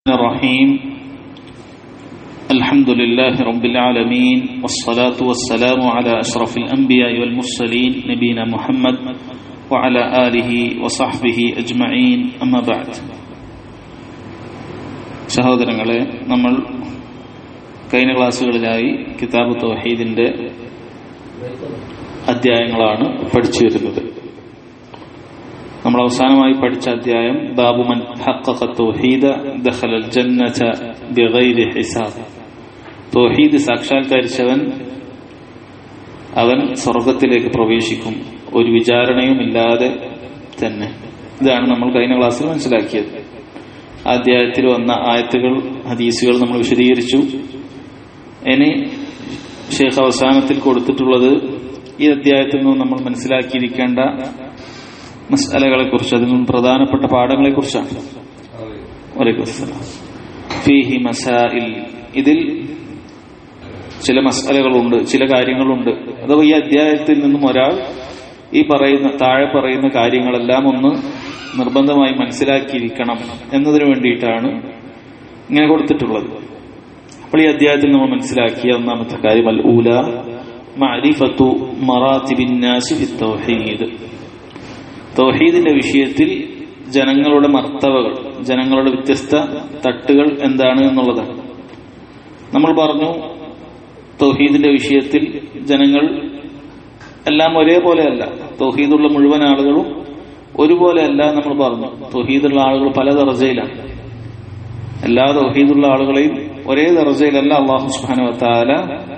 الرحيم الحمد لله رب العالمين والصلاة والسلام على أشرف الأنبياء والمرسلين نبينا محمد وعلى آله وصحبه أجمعين أما بعد സഹോദരങ്ങളെ നമ്മൾ കഴിഞ്ഞ ക്ലാസ്സുകളിലായി കിതാബ് തൗഹീദിന്റെ അധ്യായങ്ങളാണ് പഠിച്ചു വരുന്നത് നമ്മൾ അവസാനമായി പഠിച്ച അധ്യായം ബാബുമൻ ഹഖഖ തൗഹീദ ദഖലൽ ജന്നത ബിഗൈരി ഹിസാബ് തൗഹീദ് സാക്ഷാത്കരിച്ചവൻ അവൻ സ്വർഗത്തിലേക്ക് പ്രവേശിക്കും ഒരു വിചാരണയും ഇല്ലാതെ തന്നെ ഇതാണ് നമ്മൾ കഴിഞ്ഞ ക്ലാസ്സിൽ മനസ്സിലാക്കിയത് ആ അധ്യായത്തിൽ വന്ന ആയത്തുകൾ ഹദീസുകൾ നമ്മൾ വിശദീകരിച്ചു ഇനി ഷേഖ് അവസാനത്തിൽ കൊടുത്തിട്ടുള്ളത് ഈ അധ്യായത്തിൽ നിന്ന് നമ്മൾ മനസ്സിലാക്കിയിരിക്കേണ്ട മസാലകളെ കുറിച്ച് അതിൽ നിന്നും പ്രധാനപ്പെട്ട പാഠങ്ങളെ കുറിച്ചാണ് ഫീഹി മസാഇൽ ഇതിൽ ചില മസാലകളുണ്ട് ചില കാര്യങ്ങളുണ്ട് അഥവാ ഈ അധ്യായത്തിൽ നിന്നും ഒരാൾ ഈ പറയുന്ന താഴെ പറയുന്ന കാര്യങ്ങളെല്ലാം ഒന്ന് നിർബന്ധമായി മനസ്സിലാക്കിയിരിക്കണം എന്നതിനു വേണ്ടിയിട്ടാണ് ഇങ്ങനെ കൊടുത്തിട്ടുള്ളത് അപ്പോൾ ഈ അധ്യായത്തിൽ നമ്മൾ മനസ്സിലാക്കിയ ഒന്നാമത്തെ കാര്യം അൽ ഊല മഅരിഫത്തു മറാത്തിബിൻ നാസി ഫി തൗഹീദ് തൗഹീദിന്റെ വിഷയത്തിൽ ജനങ്ങളുടെ മർത്തവകൾ ജനങ്ങളുടെ വ്യത്യസ്ത തട്ടുകൾ എന്താണ് എന്നുള്ളതാണ് നമ്മൾ പറഞ്ഞു തൗഹീദിന്റെ വിഷയത്തിൽ ജനങ്ങൾ എല്ലാം ഒരേപോലെയല്ല തൗഹീദുള്ള മുഴുവൻ ആളുകളും ഒരുപോലെയല്ല നമ്മൾ പറഞ്ഞു തൗഹീദുള്ള ആളുകൾ പല ദർജയിലാണ് എല്ലാ തൗഹീദുള്ള ആളുകളെയും ഒരേ ദർജയിലല്ല അള്ളാഹു സുബാനുവത്താല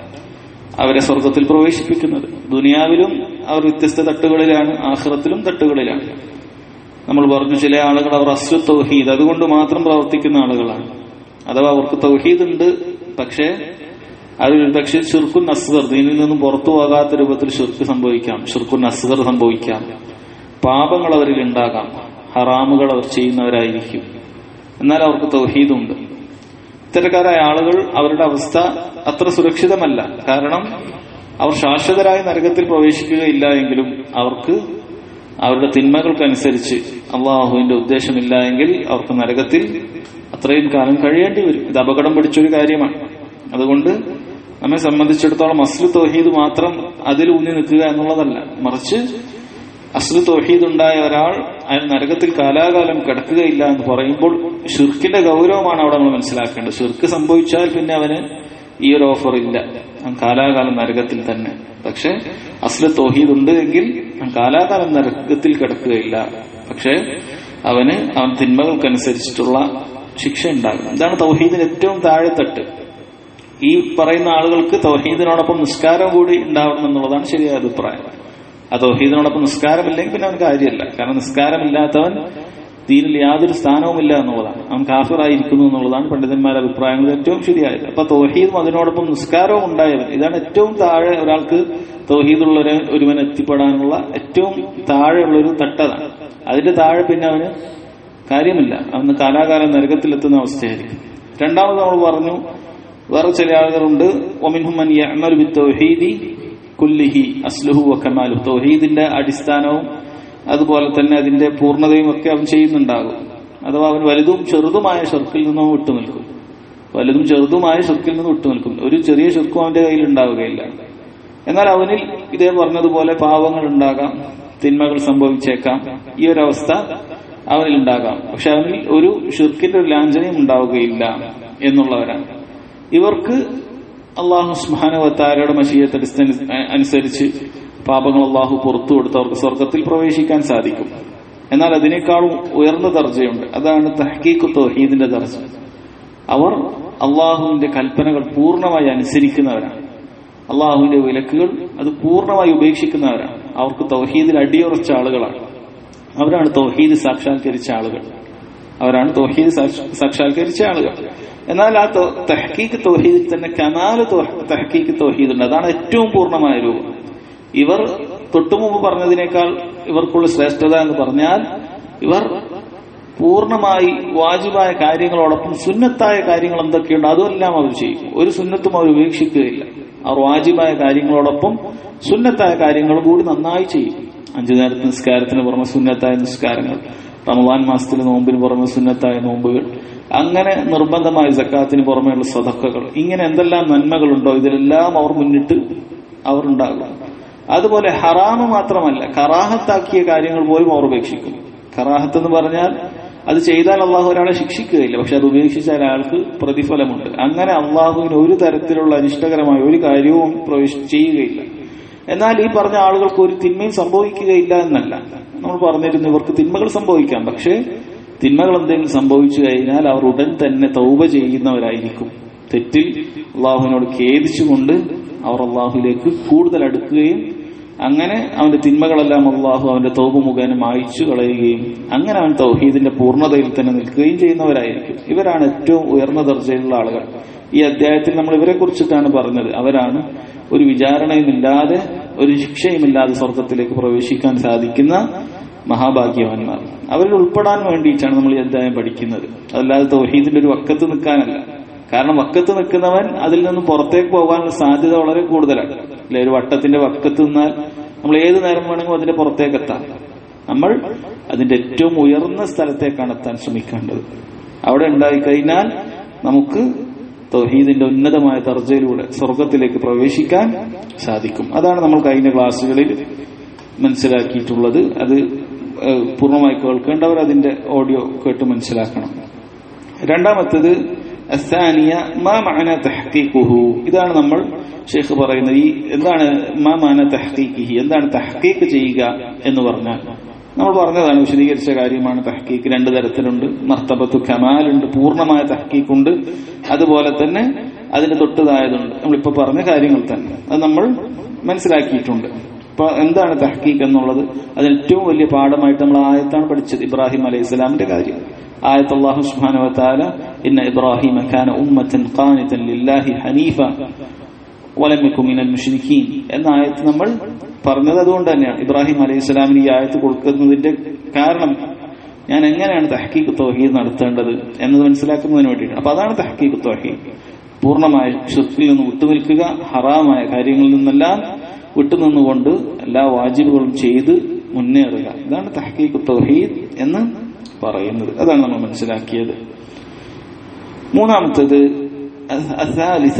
അവരെ സ്വർഗത്തിൽ പ്രവേശിപ്പിക്കുന്നത് ദുനിയാവിലും അവർ വ്യത്യസ്ത തട്ടുകളിലാണ് ആഹ്റത്തിലും തട്ടുകളിലാണ് നമ്മൾ പറഞ്ഞു ചില ആളുകൾ അവർ അസ്വ തൗഹീദ് അതുകൊണ്ട് മാത്രം പ്രവർത്തിക്കുന്ന ആളുകളാണ് അഥവാ അവർക്ക് തൗഹീദ് ഉണ്ട് പക്ഷേ അതിൽ പക്ഷേ ഷിർക്കുൻ അസ്ഗർ ദീനിൽ നിന്നും പുറത്തു പോകാത്ത രൂപത്തിൽ ഷിർക്ക് സംഭവിക്കാം ഷിർക്കുൻ അസ്ഗർ സംഭവിക്കാം പാപങ്ങൾ അവരിൽ ഉണ്ടാകാം ഹറാമുകൾ അവർ ചെയ്യുന്നവരായിരിക്കും എന്നാൽ അവർക്ക് തൗഹീദുണ്ട് ഇത്തരക്കാരായ ആളുകൾ അവരുടെ അവസ്ഥ അത്ര സുരക്ഷിതമല്ല കാരണം അവർ ശാശ്വതരായ നരകത്തിൽ പ്രവേശിക്കുകയില്ല എങ്കിലും അവർക്ക് അവരുടെ തിന്മകൾക്കനുസരിച്ച് അള്ളാഹുവിന്റെ ഉദ്ദേശമില്ല എങ്കിൽ അവർക്ക് നരകത്തിൽ അത്രയും കാലം കഴിയേണ്ടി വരും ഇത് അപകടം പിടിച്ചൊരു കാര്യമാണ് അതുകൊണ്ട് നമ്മെ സംബന്ധിച്ചിടത്തോളം അസ്ലു തൗഹീദ് മാത്രം അതിൽ ഊന്നി നിൽക്കുക എന്നുള്ളതല്ല മറിച്ച് അസ്ലു തൗഹീദ് ഉണ്ടായ ഒരാൾ അയാൾ നരകത്തിൽ കാലാകാലം കിടക്കുകയില്ല എന്ന് പറയുമ്പോൾ ഷിർക്കിന്റെ ഗൗരവമാണ് അവിടെ നമ്മൾ മനസ്സിലാക്കേണ്ടത് ഷിർക്ക് സംഭവിച്ചാൽ പിന്നെ അവന് ഈ ഒരു ഓഫർ ഇല്ല അവൻ കാലാകാലം നരകത്തിൽ തന്നെ പക്ഷെ അസ്ല തൗഹീദ് ഉണ്ട് എങ്കിൽ അവൻ കാലാകാലം നരകത്തിൽ കിടക്കുകയില്ല പക്ഷെ അവന് അവൻ തിന്മകൾക്കനുസരിച്ചിട്ടുള്ള ശിക്ഷ ഉണ്ടാകും ഇതാണ് തൗഹീദിന് ഏറ്റവും താഴെ തട്ട് ഈ പറയുന്ന ആളുകൾക്ക് തൗഹീദിനോടൊപ്പം നിസ്കാരം കൂടി ഉണ്ടാവണം എന്നുള്ളതാണ് ശരിയായ അഭിപ്രായം ആ തൗഹീദിനോടൊപ്പം നിസ്കാരമില്ലെങ്കിൽ പിന്നെ അവൻ കാര്യമല്ല കാരണം നിസ്കാരമില്ലാത്തവൻ ദീനിൽ യാതൊരു സ്ഥാനവുമില്ല എന്നുള്ളതാണ് അവൻ കാഫിറായിരിക്കുന്നു എന്നുള്ളതാണ് പണ്ഡിതന്മാരുടെ അഭിപ്രായങ്ങൾ ഏറ്റവും ശരിയായത് അപ്പൊ തൗഹീദും അതിനോടൊപ്പം നിസ്കാരവും ഉണ്ടായവൻ ഇതാണ് ഏറ്റവും താഴെ ഒരാൾക്ക് തൗഹീദുള്ള ഒരുവൻ എത്തിപ്പെടാനുള്ള ഏറ്റവും താഴെയുള്ള ഒരു തട്ടതാണ് അതിന്റെ താഴെ പിന്നെ അവന് കാര്യമില്ല അവന് കാലാകാലം നരകത്തിലെത്തുന്ന അവസ്ഥയായിരിക്കും രണ്ടാമത് നമ്മൾ പറഞ്ഞു വേറെ ചില ആളുകളുണ്ട് ഒമിൻഹുമൻ യഅമലു ബിത്തൗഹീദി കുല്ലിഹി അസ്ലുഹു വക്കമാലു തൗഹീദിന്റെ അടിസ്ഥാനവും അതുപോലെ തന്നെ അതിന്റെ പൂർണ്ണതയും ഒക്കെ അവൻ ചെയ്യുന്നുണ്ടാകും അഥവാ അവൻ വലുതും ചെറുതുമായ ഷെർക്കിൽ നിന്നും വിട്ടുനിൽക്കും വലുതും ചെറുതുമായ ഷെർക്കിൽ നിന്ന് വിട്ടുനിൽക്കും ഒരു ചെറിയ ഷെർക്കും അവന്റെ കയ്യിൽ ഉണ്ടാവുകയില്ല എന്നാൽ അവനിൽ ഇതേ പറഞ്ഞതുപോലെ പാവങ്ങൾ ഉണ്ടാകാം തിന്മകൾ സംഭവിച്ചേക്കാം ഈ ഒരു അവസ്ഥ അവനിൽ ഉണ്ടാകാം പക്ഷെ അവനിൽ ഒരു ഷിർക്കിന്റെ ഒരു ലാഞ്ചനയും ഉണ്ടാവുകയില്ല എന്നുള്ളവരാണ് ഇവർക്ക് അള്ളാഹു സുബാനുവത്താരയുടെ മഷീയത്ത് അനുസരിച്ച് പാപങ്ങൾ അള്ളാഹു പുറത്തു കൊടുത്ത് അവർക്ക് സ്വർഗത്തിൽ പ്രവേശിക്കാൻ സാധിക്കും എന്നാൽ അതിനേക്കാളും ഉയർന്ന ദർജയുണ്ട് അതാണ് തഹക്കീഖ് തൗഹീദിന്റെ ദർജ അവർ അള്ളാഹുവിന്റെ കൽപ്പനകൾ പൂർണ്ണമായി അനുസരിക്കുന്നവരാണ് അള്ളാഹുവിന്റെ വിലക്കുകൾ അത് പൂർണ്ണമായി ഉപേക്ഷിക്കുന്നവരാണ് അവർക്ക് തൗഹീദിൽ അടിയുറച്ച ആളുകളാണ് അവരാണ് തൗഹീദ് സാക്ഷാത്കരിച്ച ആളുകൾ അവരാണ് തൗഹീദ് സാക്ഷാത്കരിച്ച ആളുകൾ എന്നാൽ ആ തഹക്കീക്ക് തൗഹീദിൽ തന്നെ കമാല് തഹക്കീക്ക് തൗഹീദ് ഉണ്ട് അതാണ് ഏറ്റവും പൂർണ്ണമായ രൂപം ഇവർ തൊട്ടുമുമ്പ് പറഞ്ഞതിനേക്കാൾ ഇവർക്കുള്ള ശ്രേഷ്ഠത എന്ന് പറഞ്ഞാൽ ഇവർ പൂർണ്ണമായി വാജിബായ കാര്യങ്ങളോടൊപ്പം സുന്നത്തായ കാര്യങ്ങൾ എന്തൊക്കെയുണ്ട് അതെല്ലാം അവർ ചെയ്യും ഒരു സുന്നത്തും അവർ ഉപേക്ഷിക്കുകയില്ല അവർ വാജിബായ കാര്യങ്ങളോടൊപ്പം സുന്നത്തായ കാര്യങ്ങൾ കൂടി നന്നായി ചെയ്യും അഞ്ചു നേരത്തെ നിസ്കാരത്തിന് പുറമെ സുന്നത്തായ നിസ്കാരങ്ങൾ റമദാൻ മാസത്തിലെ നോമ്പിന് പുറമെ സുന്നത്തായ നോമ്പുകൾ അങ്ങനെ നിർബന്ധമായ സക്കാത്തിന് പുറമെയുള്ള സ്വതക്കകൾ ഇങ്ങനെ എന്തെല്ലാം നന്മകളുണ്ടോ ഇതിലെല്ലാം അവർ മുന്നിട്ട് അവർ ഉണ്ടാകും അതുപോലെ ഹറാമ് മാത്രമല്ല കറാഹത്താക്കിയ കാര്യങ്ങൾ പോലും അവർ ഉപേക്ഷിക്കും കറാഹത്ത് എന്ന് പറഞ്ഞാൽ അത് ചെയ്താൽ അള്ളാഹു ഒരാളെ ശിക്ഷിക്കുകയില്ല പക്ഷെ അത് ഉപേക്ഷിച്ചാൽ അയാൾക്ക് പ്രതിഫലമുണ്ട് അങ്ങനെ അള്ളാഹുവിന് ഒരു തരത്തിലുള്ള അനിഷ്ടകരമായ ഒരു കാര്യവും പ്രവേശി ചെയ്യുകയില്ല എന്നാൽ ഈ പറഞ്ഞ ആളുകൾക്ക് ഒരു തിന്മയും സംഭവിക്കുകയില്ല എന്നല്ല നമ്മൾ പറഞ്ഞിരുന്നു ഇവർക്ക് തിന്മകൾ സംഭവിക്കാം പക്ഷേ തിന്മകൾ എന്തെങ്കിലും സംഭവിച്ചു കഴിഞ്ഞാൽ അവർ ഉടൻ തന്നെ തൗബ ചെയ്യുന്നവരായിരിക്കും തെറ്റിൽ അള്ളാഹുവിനോട് ഖേദിച്ചുകൊണ്ട് അവർ അള്ളാഹുലേക്ക് കൂടുതൽ അടുക്കുകയും അങ്ങനെ അവന്റെ തിന്മകളെല്ലാം അള്ളാഹു അവന്റെ തൗബ മുഖേന മായിച്ചു കളയുകയും അങ്ങനെ അവൻ തൗഹീദിന്റെ പൂർണ്ണതയിൽ തന്നെ നിൽക്കുകയും ചെയ്യുന്നവരായിരിക്കും ഇവരാണ് ഏറ്റവും ഉയർന്ന ദർജയിലുള്ള ആളുകൾ ഈ അധ്യായത്തിൽ നമ്മൾ ഇവരെ കുറിച്ചിട്ടാണ് പറഞ്ഞത് അവരാണ് ഒരു വിചാരണയുമില്ലാതെ ഒരു ശിക്ഷയുമില്ലാതെ സ്വർഗത്തിലേക്ക് പ്രവേശിക്കാൻ സാധിക്കുന്ന മഹാഭാഗ്യവാന്മാർ അവരിൽ ഉൾപ്പെടാൻ വേണ്ടിയിട്ടാണ് നമ്മൾ ഈ അധ്യായം പഠിക്കുന്നത് അതല്ലാതെ തൗഹീദിന്റെ ഒരു വക്കത്ത് നിൽക്കാനല്ല കാരണം വക്കത്ത് നിൽക്കുന്നവൻ അതിൽ നിന്നും പുറത്തേക്ക് പോകാനുള്ള സാധ്യത വളരെ കൂടുതലാണ് അല്ലെ ഒരു വട്ടത്തിന്റെ വക്കത്ത് നിന്നാൽ നമ്മൾ ഏത് നേരം വേണമെങ്കിലും അതിന്റെ പുറത്തേക്ക് എത്താം നമ്മൾ അതിന്റെ ഏറ്റവും ഉയർന്ന സ്ഥലത്തേക്കാണ് എത്താൻ ശ്രമിക്കേണ്ടത് അവിടെ ഉണ്ടായി കഴിഞ്ഞാൽ നമുക്ക് തൗഹീദിന്റെ ഉന്നതമായ ദർജയിലൂടെ സ്വർഗത്തിലേക്ക് പ്രവേശിക്കാൻ സാധിക്കും അതാണ് നമ്മൾ കഴിഞ്ഞ ക്ലാസ്സുകളിൽ മനസ്സിലാക്കിയിട്ടുള്ളത് അത് ഏഹ്, പൂർണ്ണമായി കേൾക്കേണ്ടവർ അതിന്റെ ഓഡിയോ കേട്ട് മനസ്സിലാക്കണം രണ്ടാമത്തത് അസാനിയ മാ മാന തഹ്ഖീഖുഹു ഇതാണ് നമ്മൾ ഷെയ്ഖ് പറയുന്നത് ഈ എന്താണ് മാ മാന തഹ്ഖീഖിഹി എന്താണ് തഹ്ഖീഖ് ചെയ്യുക എന്ന് പറഞ്ഞാൽ നമ്മൾ പറഞ്ഞതാണ് വിശദീകരിച്ച കാര്യമാണ് തഹ്ഖീഖ് രണ്ട് തരത്തിലുണ്ട് മർത്തബത്തു കമാലുണ്ട് പൂർണ്ണമായ തഹ്ഖീഖുണ്ട് അതുപോലെ തന്നെ അതിന് തൊട്ടതായതുണ്ട് നമ്മളിപ്പോ പറഞ്ഞ കാര്യങ്ങൾ തന്നെ അത് നമ്മൾ മനസ്സിലാക്കിയിട്ടുണ്ട് അപ്പൊ എന്താണ് തഹ്ഖീഖ് എന്നുള്ളത് അതിന് ഏറ്റവും വലിയ പാഠമായിട്ട് നമ്മൾ ആയത്താണ് പഠിച്ചത് ഇബ്രാഹിം അലൈഹി സ്വലാമിന്റെ കാര്യം ആയത്ത് അള്ളാഹു സുബ്ഹാനഹു വതആല ഇന്ന ഇബ്രാഹിമ കാന ഉമ്മത്തൻ ഖാനിതൻ ലില്ലാഹി ഹനീഫ വലം യകുൻ മിനൽ മുശ്രിക്കീൻ എന്ന ആയത്ത് നമ്മൾ പറഞ്ഞത് അതുകൊണ്ട് തന്നെയാണ് ഇബ്രാഹിം അലൈഹി സ്വലാമിന് ഈ ആയത്ത് കൊടുക്കുന്നതിന്റെ കാരണം ഞാൻ എങ്ങനെയാണ് തഹ്ക്കീഖ് തൗഹീദ് നടത്തേണ്ടത് എന്നത് മനസ്സിലാക്കുന്നതിന് വേണ്ടിയിട്ടാണ് അപ്പൊ അതാണ് തഹ്ക്കീഖ് തൗഹീദ് പൂർണ്ണമായ ഷിർക്കിൽ നിന്ന് വിട്ടുനിൽക്കുക ഹറാമായ കാര്യങ്ങളിൽ നിന്നെല്ലാം വിട്ടുനിന്നുകൊണ്ട് എല്ലാ വാജിബുകളും ചെയ്ത് മുന്നേറുക ഇതാണ് തഹ്ക്കീഖ് തൗഹീദ് എന്ന് പറയുന്നത് അതാണ് നമ്മൾ മനസ്സിലാക്കിയത് മൂന്നാമത്തേത് الثالث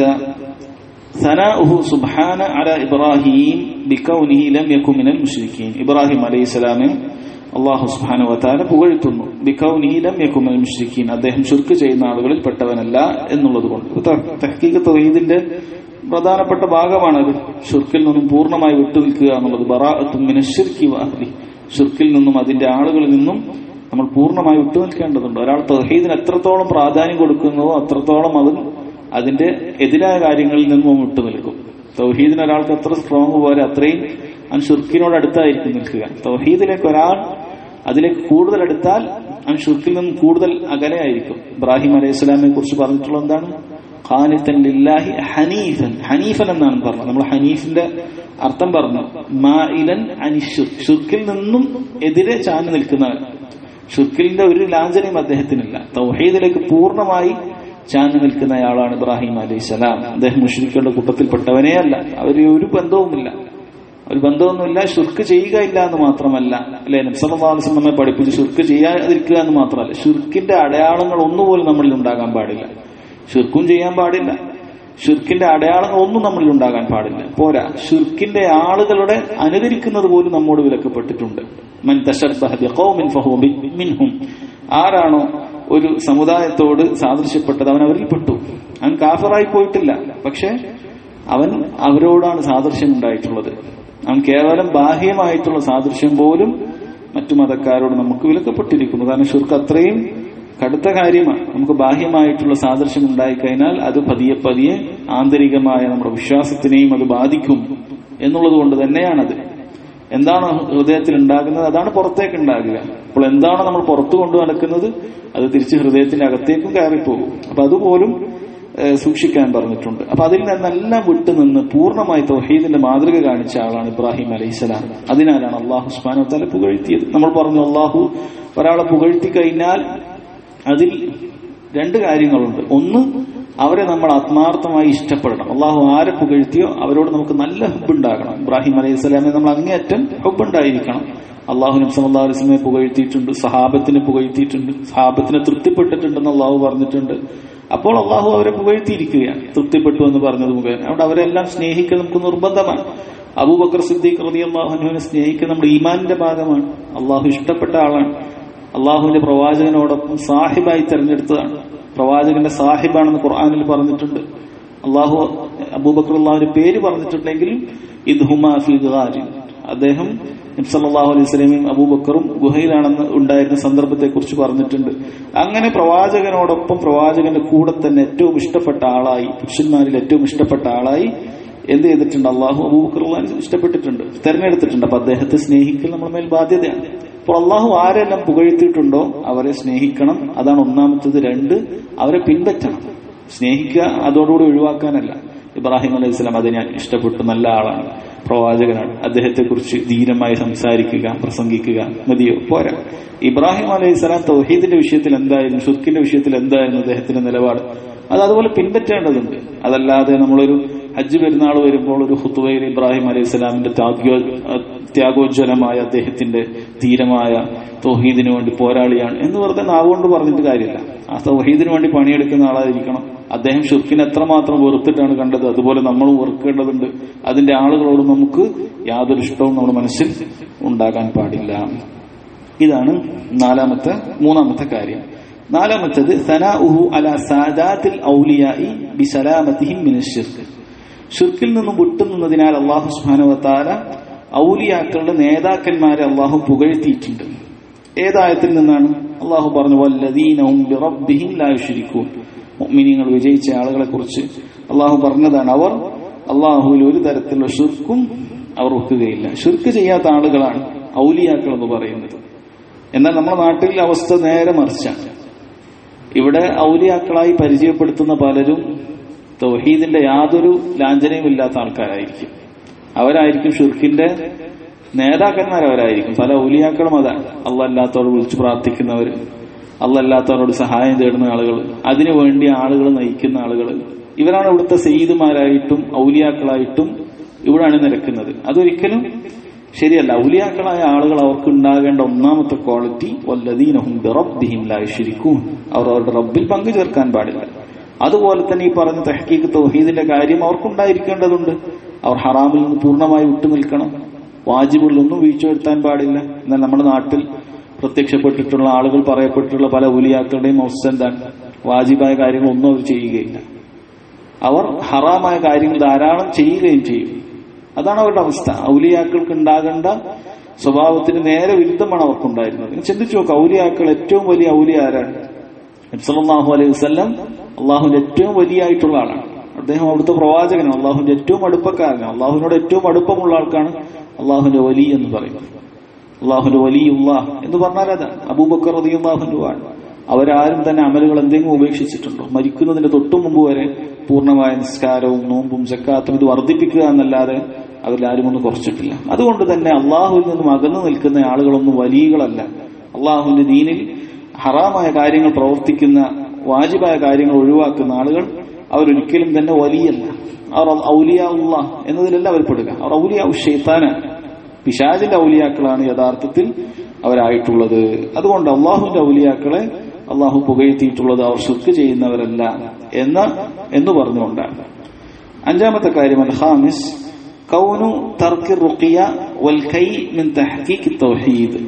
ثناؤه سبحانه على إبراهيم بكونه لم يكن من المشركين إبراهيم عليه السلام അള്ളാഹു സുബാനു വത്താല പുകഴ്ത്തുന്നു ബിക്കൗനിഹി ലം യകുമൽ മുഷ്രിക്കീൻ അദ്ദേഹം ശുർക്ക് ചെയ്യുന്ന ആളുകളിൽ പെട്ടവനല്ല എന്നുള്ളത് കൊണ്ട് തഹ്ക്കീഖ് തൗഹീദിന്റെ പ്രധാനപ്പെട്ട ഭാഗമാണത് ഷുർക്കിൽ നിന്നും പൂർണ്ണമായി വിട്ടുനിൽക്കുക എന്നുള്ളത് ബറാഅത്തും മിനശ്ശിർക്കി വാഹ്ലി ഷുർക്കിൽ നിന്നും അതിന്റെ ആളുകളിൽ നിന്നും നമ്മൾ പൂർണ്ണമായി വിട്ടുനിൽക്കേണ്ടതുണ്ട് ഒരാൾ തൗഹീദിന് എത്രത്തോളം പ്രാധാന്യം കൊടുക്കുന്നുവോ അത്രത്തോളം അത് അതിന്റെ എതിരായ കാര്യങ്ങളിൽ നിന്നും അവൻ വിട്ടുനിൽക്കും തൗഹീദിന് ഒരാൾക്ക് എത്ര സ്ട്രോങ് പോലെ അത്രയും അവൻ ഷുർക്കിനോട് അടുത്തായിരിക്കും നിൽക്കുക തൗഹീദിലേക്ക് ഒരാൾ അതിലേക്ക് കൂടുതൽ അടുത്താൽ അവൻ ഷുർക്കിൽ നിന്നും കൂടുതൽ അകലെയായിരിക്കും ഇബ്രാഹിം അലൈഹി സ്വലാമിനെ കുറിച്ച് പറഞ്ഞിട്ടുള്ള എന്താണ് ഖാനിത്തൻ ലില്ലാഹി ഹനീഫൻ ഹനീഫൻ എന്നാണ് പറഞ്ഞത് നമ്മൾ ഹനീഫിന്റെ അർത്ഥം പറഞ്ഞു മാഇലൻ അനിഷുർ ഷുർക്കിൽ നിന്നും എതിരെ ചാഞ്ഞു നിൽക്കുന്നവൻ ഷുർക്കിലിന്റെ ഒരു ലാഞ്ചനയും അദ്ദേഹത്തിനില്ല തൗഹീദിലേക്ക് പൂർണ്ണമായി ചാഞ്ഞു നിൽക്കുന്നയാളാണ് ഇബ്രാഹിം അലൈഹി സ്വലാം അദ്ദേഹം മുഷ്രിഖുകളുടെ കൂട്ടത്തിൽപ്പെട്ടവനേ അല്ല അവര് ഒരു ബന്ധവുമില്ല ഒരു ബന്ധമൊന്നുമില്ല ഷുർക്ക് ചെയ്യുക ഇല്ല എന്ന് മാത്രമല്ല അല്ലെ നബ്സല്ലാസ് നമ്മെ പഠിപ്പിച്ച് ഷുർക്ക് ചെയ്യാതിരിക്കുക എന്ന് മാത്രമല്ല ഷുർക്കിന്റെ അടയാളങ്ങൾ ഒന്നുപോലും നമ്മളിൽ ഉണ്ടാകാൻ പാടില്ല ഷുർക്കും ചെയ്യാൻ പാടില്ല ഷുർക്കിന്റെ അടയാളങ്ങൾ ഒന്നും നമ്മളിൽ ഉണ്ടാകാൻ പാടില്ല പോരാ ഷുർക്കിന്റെ ആളുകളുടെ അനുകരിക്കുന്നത് പോലും നമ്മോട് വിലക്കപ്പെട്ടിട്ടുണ്ട് മൻ തശബ്ബഹ ബിഖൗമിൻ ഫഹുവ മിൻഹും ആരാണോ ഒരു സമുദായത്തോട് സാദൃശ്യപ്പെട്ടത് അവൻ അവരിൽ പെട്ടു അവൻ കാഫറായി പോയിട്ടില്ല പക്ഷെ അവൻ അവരോടാണ് സാദൃശ്യം ഉണ്ടായിട്ടുള്ളത് അവൻ കേവലം ബാഹ്യമായിട്ടുള്ള സാദൃശ്യം പോലും മറ്റു മതക്കാരോട് നമുക്ക് വിലക്കപ്പെട്ടിരിക്കുന്നു കാരണം ഷുർക്ക് അത്രയും കടുത്ത കാര്യമാണ് നമുക്ക് ബാഹ്യമായിട്ടുള്ള സാദൃശ്യം ഉണ്ടായിക്കഴിഞ്ഞാൽ അത് പതിയെ പതിയെ ആന്തരികമായ നമ്മുടെ വിശ്വാസത്തിനെയും അത് ബാധിക്കും എന്നുള്ളത് കൊണ്ട് തന്നെയാണത് എന്താണോ ഹൃദയത്തിൽ ഉണ്ടാകുന്നത് അതാണ് പുറത്തേക്ക് ഉണ്ടാകുക അപ്പോൾ എന്താണോ നമ്മൾ പുറത്തു കൊണ്ടു നടക്കുന്നത് അത് തിരിച്ച് ഹൃദയത്തിന്റെ അകത്തേക്കും കയറിപ്പോകും അപ്പൊ അതുപോലും സൂക്ഷിക്കാൻ പറഞ്ഞിട്ടുണ്ട് അപ്പൊ അതിൽ നിന്നെല്ലാം വിട്ടുനിന്ന് പൂർണ്ണമായി തൗഹീദിന്റെ മാതൃക കാണിച്ച ആളാണ് ഇബ്രാഹിം അലൈഹിസ്സലാം അതിനാലാണ് അള്ളാഹു സ്മാനോ തല പുകഴ്ത്തിയത് നമ്മൾ പറഞ്ഞു അള്ളാഹു ഒരാളെ പുകഴ്ത്തി കഴിഞ്ഞാൽ അതിൽ രണ്ട് കാര്യങ്ങളുണ്ട് ഒന്ന് അവരെ നമ്മൾ ആത്മാർത്ഥമായി ഇഷ്ടപ്പെടണം അള്ളാഹു ആരെ പുകഴ്ത്തിയോ അവരോട് നമുക്ക് നല്ല ഹുബ് ഉണ്ടാകണം ഇബ്രാഹിം അലൈഹി സ്വലാമെ നമ്മൾ അങ്ങേയറ്റം ഹുബ് ഉണ്ടായിരിക്കണം അള്ളാഹു നബ്സല്ലാ അലിസ്ലമെ പുകഴ്ത്തിയിട്ടുണ്ട് സഹാബത്തിനെ പുകഴ്ത്തിയിട്ടുണ്ട് സഹാബത്തിനെ തൃപ്തിപ്പെട്ടിട്ടുണ്ടെന്ന് അള്ളാഹു പറഞ്ഞിട്ടുണ്ട് അപ്പോൾ അള്ളാഹു അവരെ പുകഴ്ത്തിയിരിക്കുകയാണ് തൃപ്തിപ്പെട്ടു എന്ന് പറഞ്ഞത് മുഖേന അവിടെ അവരെല്ലാം സ്നേഹിക്കൽ നമുക്ക് നിർബന്ധമാണ് അബൂബക്കർ സിദ്ദീഖ് റതി അള്ളാഹുനുവിനെ സ്നേഹിക്കുന്ന നമ്മുടെ ഈമാനിന്റെ ഭാഗമാണ് അള്ളാഹു ഇഷ്ടപ്പെട്ട ആളാണ് അള്ളാഹുവിന്റെ പ്രവാചകനോടൊപ്പം സാഹിബായി തെരഞ്ഞെടുത്തതാണ് പ്രവാചകന്റെ സാഹിബാണെന്ന് ഖുർആാനിൽ പറഞ്ഞിട്ടുണ്ട് അള്ളാഹു അബൂബക്കർ അള്ളാഹുവിന്റെ പേര് പറഞ്ഞിട്ടുണ്ടെങ്കിലും ഇത് ഹുമാഫി അദ്ദേഹം നബ്സല്ലാഹു അലൈഹി സ്വലമയും അബൂബക്കറും ഗുഹയിലാണെന്ന് ഉണ്ടായിരുന്ന സന്ദർഭത്തെ കുറിച്ച് പറഞ്ഞിട്ടുണ്ട് അങ്ങനെ പ്രവാചകനോടൊപ്പം പ്രവാചകന്റെ കൂടെ തന്നെ ഏറ്റവും ഇഷ്ടപ്പെട്ട ആളായി പുരുഷന്മാരിൽ ഏറ്റവും ഇഷ്ടപ്പെട്ട ആളായി എന്ത് ചെയ്തിട്ടുണ്ട് അള്ളാഹു അബൂബക്കർ അള്ളാഹിനെ ഇഷ്ടപ്പെട്ടിട്ടുണ്ട് തെരഞ്ഞെടുത്തിട്ടുണ്ട് അപ്പൊ അദ്ദേഹത്തെ സ്നേഹിക്കൽ നമ്മുടെ മേൽ ബാധ്യതയാണ് അപ്പോൾ അള്ളാഹു ആരെല്ലാം പുകഴ്ത്തിയിട്ടുണ്ടോ അവരെ സ്നേഹിക്കണം അതാണ് ഒന്നാമത്തത് രണ്ട് അവരെ പിൻപറ്റണം സ്നേഹിക്കുക അതോടുകൂടി ഒഴിവാക്കാനല്ല ഇബ്രാഹിം അലൈഹി സ്വലാം അത് ഞാൻ ഇഷ്ടപ്പെട്ടു നല്ല ആളാണ് പ്രവാചകനാണ് അദ്ദേഹത്തെ കുറിച്ച് ധീരമായി സംസാരിക്കുക പ്രസംഗിക്കുക മതിയോ പോരാ ഇബ്രാഹിം അലൈഹി സ്വലാം തൗഹീദിന്റെ വിഷയത്തിൽ എന്തായിരുന്നു ഷുർക്കിന്റെ വിഷയത്തിൽ എന്തായിരുന്നു അദ്ദേഹത്തിന്റെ നിലപാട് അത് അതുപോലെ പിൻപറ്റേണ്ടതുണ്ട് അതല്ലാതെ നമ്മളൊരു ഹജ്ജ് പെരുന്നാൾ വരുമ്പോൾ ഒരു ഹുത്തുവയിൽ ഇബ്രാഹിം അലൈഹി സ്വലാമിന്റെ ത്യാഗോ ത്യാഗോജ്വലമായ അദ്ദേഹത്തിന്റെ ധീരമായ തൗഹീദിനു വേണ്ടി പോരാളിയാണ് എന്ന് വെറുതെ നാവുകൊണ്ട് പറഞ്ഞിട്ട് കാര്യമില്ല ആ തൗഹീദിന് വേണ്ടി പണിയെടുക്കുന്ന ആളായിരിക്കണം അദ്ദേഹം ഷുർക്കിനെ എത്രമാത്രം വെറുത്തിട്ടാണ് കണ്ടത് അതുപോലെ നമ്മൾ വെറുക്കേണ്ടതുണ്ട് അതിന്റെ ആളുകളോട് നമുക്ക് യാതൊരു ഇഷ്ടവും നമ്മുടെ മനസ്സിൽ ഉണ്ടാകാൻ പാടില്ല ഇതാണ് നാലാമത്തെ മൂന്നാമത്തെ കാര്യം നാലാമത്തത് സനാഉഹു അല സാദാത്തിൽ ഔലിയായി ബിസലാമത്തിഹിം മിനശ്ശിർക്ക് ഷിർക്കിൽ നിന്നും വിട്ടുനിന്നതിനാൽ അള്ളാഹു സുബാനുവത്താല ഔലിയാക്കളുടെ നേതാക്കന്മാരെ അള്ളാഹു പുകഴ്ത്തിയിട്ടുണ്ട് ഏതായത്തിൽ നിന്നാണ് അള്ളാഹു പറഞ്ഞു വല്ലദീനവും ബിറബ്ബിഹിം ലാ യുശ്രിക്കൂൻ മുഅ്മിനീങ്ങൾ വിജയിച്ച ആളുകളെ കുറിച്ച് അള്ളാഹു പറഞ്ഞതാണ് അവർ അള്ളാഹുവിൽ ഒരു തരത്തിലുള്ള ഷിർക്കും അവർ വെക്കുകയില്ല ഷിർക്ക് ചെയ്യാത്ത ആളുകളാണ് ഔലിയാക്കൾ എന്ന് പറയുന്നത് എന്നാൽ നമ്മുടെ നാട്ടിൽ അവസ്ഥ നേരെ മറിച്ചാണ് ഇവിടെ ഔലിയാക്കളായി പരിചയപ്പെടുത്തുന്ന പലരും തൗഹീദിന്റെ യാതൊരു ലാഞ്ചനയും ഇല്ലാത്ത ആൾക്കാരായിരിക്കും അവരായിരിക്കും ഷിർക്കിന്റെ നേതാക്കന്മാരവരായിരിക്കും പല ഔലിയാക്കളും അതാണ് അല്ലല്ലാത്തവരോട് വിളിച്ചു പ്രാർത്ഥിക്കുന്നവർ അല്ലല്ലാത്തവരോട് സഹായം തേടുന്ന ആളുകൾ അതിനുവേണ്ടി ആളുകൾ നയിക്കുന്ന ആളുകൾ ഇവരാണ് ഇവിടുത്തെ സെയ്ദുമാരായിട്ടും ഔലിയാക്കളായിട്ടും ഇവിടാണ് നിരക്കുന്നത് അതൊരിക്കലും ശരിയല്ല ഔലിയാക്കളായ ആളുകൾ അവർക്ക് ഉണ്ടാകേണ്ട ഒന്നാമത്തെ ക്വാളിറ്റി വല്ലദീനഹും ബിറബ്ബിഹിം ലാ യുശ്രിക്കൂൻ അവർ അവരുടെ റബ്ബിൽ പങ്കു ചേർക്കാൻ പാടില്ല അതുപോലെ തന്നെ ഈ പറഞ്ഞ തഹ്കീഖ് തൗഹീദിന്റെ കാര്യം അവർക്കുണ്ടായിരിക്കേണ്ടതുണ്ട് അവർ ഹറാമിൽ നിന്ന് പൂർണ്ണമായി വിട്ടുനിൽക്കണം വാജിബുകളിലൊന്നും വീഴ്ച വരുത്താൻ പാടില്ല എന്നാൽ നമ്മുടെ നാട്ടിൽ പ്രത്യക്ഷപ്പെട്ടിട്ടുള്ള ആളുകൾ പറയപ്പെട്ടിട്ടുള്ള പല ഉലിയാക്കളുടെയും അവസ്ഥ എന്താണ് വാജിബായ കാര്യങ്ങളൊന്നും അവർ ചെയ്യുകയില്ല അവർ ഹറാമായ കാര്യങ്ങൾ ധാരാളം ചെയ്യുകയും ചെയ്യും അതാണ് അവരുടെ അവസ്ഥ ഔലിയാക്കൾക്ക് ഉണ്ടാകേണ്ട സ്വഭാവത്തിന് നേരെ വിരുദ്ധമാണ് അവർക്കുണ്ടായിരുന്നത് നിങ്ങൾ ചിന്തിച്ചു നോക്കുക ഔലിയാക്കൾ ഏറ്റവും വലിയ ഔലിയ ആരാണ് നബ്സല്ലാഹു അലൈഹി വസ്ലം അള്ളാഹുവിന്റെ ഏറ്റവും വലിയായിട്ടുള്ള ആളാണ് അദ്ദേഹം അവിടുത്തെ പ്രവാചകനാണ് അള്ളാഹുവിന്റെ ഏറ്റവും അടുപ്പക്കാരനാണ് അള്ളാഹുവിനോട് ഏറ്റവും അടുപ്പമുള്ള ആൾക്കാണ് അള്ളാഹുവിന്റെ വലി എന്ന് പറയുന്നത് അള്ളാഹുന്റെ വലിയുള്ള എന്ന് പറഞ്ഞാൽ അതാണ് അബൂബക്കർ റതിയുള്ളാഹുന്റെ ആണ് അവരാരും തന്നെ അമലുകൾ എന്തെങ്കിലും ഉപേക്ഷിച്ചിട്ടുണ്ടോ മരിക്കുന്നതിന്റെ തൊട്ടു മുമ്പ് വരെ പൂർണ്ണമായ നിസ്കാരവും നോമ്പും ജക്കാത്തും ഇത് വർദ്ധിപ്പിക്കുക എന്നല്ലാതെ അവരിലാരും ഒന്നും കുറച്ചിട്ടില്ല അതുകൊണ്ട് തന്നെ അള്ളാഹുവിൽ നിന്നും അകന്നു നിൽക്കുന്ന ആളുകളൊന്നും വലിയകളല്ല അള്ളാഹുവിന്റെ ദീനിൽ ഹറാമായ കാര്യങ്ങൾ പ്രവർത്തിക്കുന്ന വാജിബായ കാര്യങ്ങൾ ഒഴിവാക്കുന്ന ആളുകൾ അവരൊരിക്കലും തന്നെ വലിയല്ല അവർ ഔലിയ ഉള്ള എന്നതിലല്ല അവർ പെടുക അവർ ഔലിയ ഷെയ്ത്താനാണ് പിശാജിന്റെ ഔലിയാക്കളാണ് യഥാർത്ഥത്തിൽ അവരായിട്ടുള്ളത് അതുകൊണ്ട് അള്ളാഹുവിന്റെ ഔലിയാക്കളെ അള്ളാഹു പുകഴ്ത്തിയിട്ടുള്ളത് അവർ ശുക്ക് ചെയ്യുന്നവരല്ല എന്ന എന്ന് പറഞ്ഞുകൊണ്ടാണ് അഞ്ചാമത്തെ കാര്യം അൽ ഹാമിസ് കൗനു തർക്കി റുക്കിയ വൽ കൈ മിൻ തഹ്കീഖ് തൗഹീദ്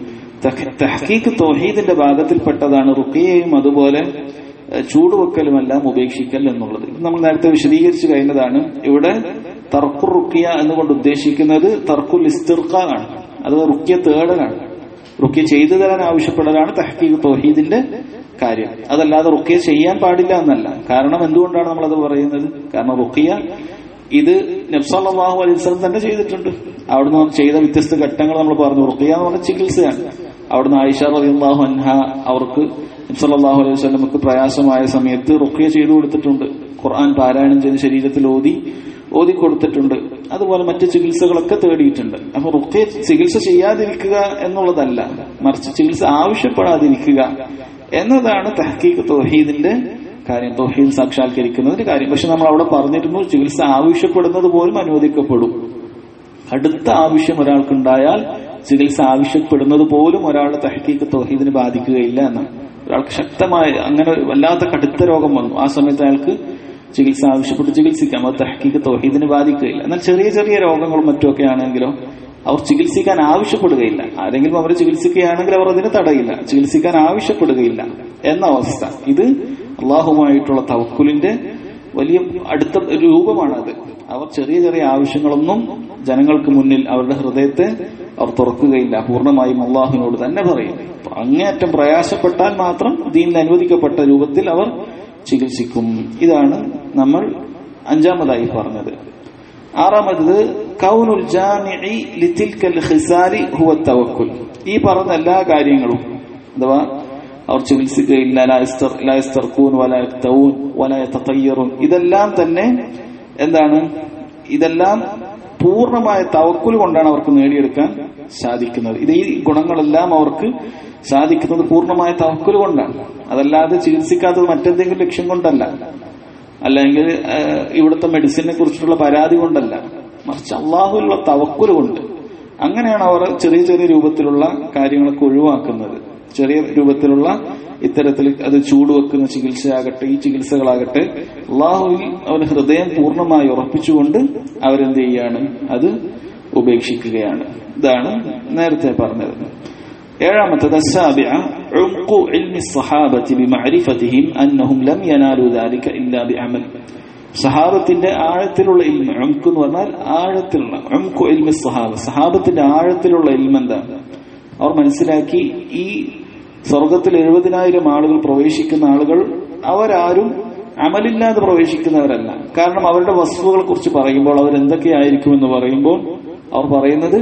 തഹ്കീഖ് തൗഹീദിന്റെ ഭാഗത്തിൽപ്പെട്ടതാണ് റുക്കിയയും അതുപോലെ ചൂടുവെക്കലുമെല്ലാം ഉപേക്ഷിക്കൽ എന്നുള്ളത് നമ്മൾ നേരത്തെ വിശദീകരിച്ചു കഴിഞ്ഞതാണ് ഇവിടെ തർക്കുർ റുക്കിയ എന്നുകൊണ്ട് ഉദ്ദേശിക്കുന്നത് തർക്കുൽ ഇസ്തിർഖാണ് അത് റുക്കിയ തേടലാണ് റുക്കിയ ചെയ്തു തരാൻ ആവശ്യപ്പെടലാണ് തഹ്കീഖ് തൗഹീദിന്റെ കാര്യം അതല്ലാതെ റുക്കിയ ചെയ്യാൻ പാടില്ല എന്നല്ല കാരണം എന്തുകൊണ്ടാണ് നമ്മളത് പറയുന്നത് കാരണം റുക്കിയ ഇത് നബ്സല്ലാഹു അലൈഹി വസല്ലം തന്നെ ചെയ്തിട്ടുണ്ട് അവിടുന്ന് ചെയ്ത വ്യത്യസ്ത ഘട്ടങ്ങൾ നമ്മൾ പറഞ്ഞു റുക്കിയ എന്ന് പറഞ്ഞ ചികിത്സയാണ് അവിടുന്ന് ആയിഷ റളിയല്ലാഹു അൻഹ അവർക്ക് നബ്സല്ലാഹു അലൈഹി വസല്ലമക്ക് പ്രയാസമായ സമയത്ത് റുക്കിയ ചെയ്തു കൊടുത്തിട്ടുണ്ട് ഖുർആൻ പാരായണം ചെയ്ത് ശരീരത്തിൽ ഓതി ഓതി കൊടുത്തിട്ടുണ്ട് അതുപോലെ മറ്റ് ചികിത്സകളൊക്കെ തേടിയിട്ടുണ്ട് അപ്പൊ റുക്കിയ ചികിത്സ ചെയ്യാതിരിക്കുക എന്നുള്ളതല്ല മറിച്ച് ചികിത്സ ആവശ്യപ്പെടാതിരിക്കുക എന്നതാണ് തഹ്കീഖ് തൗഹീദിന്റെ കാര്യം തൊഹീദ് സാക്ഷാത്കരിക്കുന്നതിന്റെ കാര്യം പക്ഷെ നമ്മൾ അവിടെ പറഞ്ഞിരുന്നു ചികിത്സ ആവശ്യപ്പെടുന്നത് പോലും അനുവദിക്കപ്പെടും അടുത്ത ആവശ്യം ഒരാൾക്കുണ്ടായാൽ ചികിത്സ ആവശ്യപ്പെടുന്നത് പോലും ഒരാളുടെ തഹക്കീക്ക് തൊഹീദിന് ബാധിക്കുകയില്ല എന്നാണ് ഒരാൾക്ക് ശക്തമായ അങ്ങനെ വല്ലാത്ത കടുത്ത രോഗം വന്നു ആ സമയത്ത് അയാൾക്ക് ചികിത്സ ആവശ്യപ്പെട്ട് ചികിത്സിക്കാം അത് തഹക്കീക്ക് തൊഹീദിന് ബാധിക്കുകയില്ല എന്നാൽ ചെറിയ ചെറിയ രോഗങ്ങളും മറ്റുമൊക്കെ ആണെങ്കിലോ അവർ ചികിത്സിക്കാൻ ആവശ്യപ്പെടുകയില്ല ആരെങ്കിലും അവരെ ചികിത്സിക്കുകയാണെങ്കിൽ അവർ അതിന് തടയില്ല ചികിത്സിക്കാൻ ആവശ്യപ്പെടുകയില്ല എന്ന അവസ്ഥ ഇത് അള്ളാഹുമായിട്ടുള്ള തവക്കുലിന്റെ വലിയ അടുത്ത രൂപമാണത് അവർ ചെറിയ ചെറിയ ആവശ്യങ്ങളൊന്നും ജനങ്ങൾക്ക് മുന്നിൽ അവരുടെ ഹൃദയത്തെ അവർ തുറക്കുകയില്ല പൂർണ്ണമായും അള്ളാഹുവിനോട് തന്നെ പറയും അപ്പൊ അങ്ങേയറ്റം പ്രയാസപ്പെട്ടാൽ മാത്രം ദീനിൽ അനുവദിക്കപ്പെട്ട രൂപത്തിൽ അവർ ചികിത്സിക്കും ഇതാണ് നമ്മൾ അഞ്ചാമതായി പറഞ്ഞത് ആറാമത് കൗനുൽ ജാമിഇ ലിതിൽക്കൽ ഖിസാലി ഹുവ തവക്കുൽ ഈ പറഞ്ഞ എല്ലാ കാര്യങ്ങളും അഥവാ അവർ ചികിത്സിക്കുകയില്ല ലാ യസ്തർ ലാ യസ്തർഖൂൻ വലാ യക്തഊൻ വലാ യതതയ്യറുൻ ഇതെല്ലാം തന്നെ എന്താണ് ഇതെല്ലാം പൂർണ്ണമായ തവക്കുൽ കൊണ്ടാണ് അവർക്ക് നേടിയെടുക്കാൻ സാധിക്കുന്നത് ഇത് ഈ ഗുണങ്ങളെല്ലാം അവർക്ക് സാധിക്കുന്നത് പൂർണ്ണമായ തവക്കുൽ കൊണ്ടാണ് അതല്ലാതെ ചികിത്സിക്കാത്തത് മറ്റെന്തെങ്കിലും ലക്ഷ്യം കൊണ്ടല്ല അല്ലെങ്കിൽ ഏഹ്, ഇവിടുത്തെ മെഡിസിനെ കുറിച്ചിട്ടുള്ള പരാതി കൊണ്ടല്ല മറിച്ച് അള്ളാഹുലുള്ള തവക്കുൽ കൊണ്ട് അങ്ങനെയാണ് അവർ ചെറിയ ചെറിയ രൂപത്തിലുള്ള കാര്യങ്ങളൊക്കെ ഒഴിവാക്കുന്നത് ചെറിയ രൂപത്തിലുള്ള ഇത്തരത്തിൽ അത് ചൂടുവെക്കുന്ന ചികിത്സയാകട്ടെ ഈ ചികിത്സകളാകട്ടെ അള്ളാഹുവിൽ അവരുടെ ഹൃദയം പൂർണ്ണമായി ഉറപ്പിച്ചുകൊണ്ട് അവരെന്ത് ചെയ്യാണ് അത് ഉപേക്ഷിക്കുകയാണ് ഇതാണ് നേരത്തെ പറഞ്ഞത് ഏഴാമത്തത് السابعة عمق علم الصحابة بمعرفتهم أنهم لم ينالوا ذلك إلا بعمل സഹാബത്തിന്റെ ആഴത്തിലുള്ള ഇൽമ ഉംക്ക് എന്ന് പറഞ്ഞാൽ ആഴത്തിലുള്ള ഉംകു ഇൽമി സഹാബ സഹാബത്തിന്റെ ആഴത്തിലുള്ള ഇൽമ എന്താണ് അവർ മനസ്സിലാക്കി ഈ സ്വർഗത്തിൽ എഴുപതിനായിരം ആളുകൾ പ്രവേശിക്കുന്ന ആളുകൾ അവരാരും അമലില്ലാതെ പ്രവേശിക്കുന്നവരല്ല കാരണം അവരുടെ വസ്തുക്കളെ കുറിച്ച് പറയുമ്പോൾ അവർ എന്തൊക്കെയായിരിക്കും എന്ന് പറയുമ്പോൾ അവർ പറയുന്നത്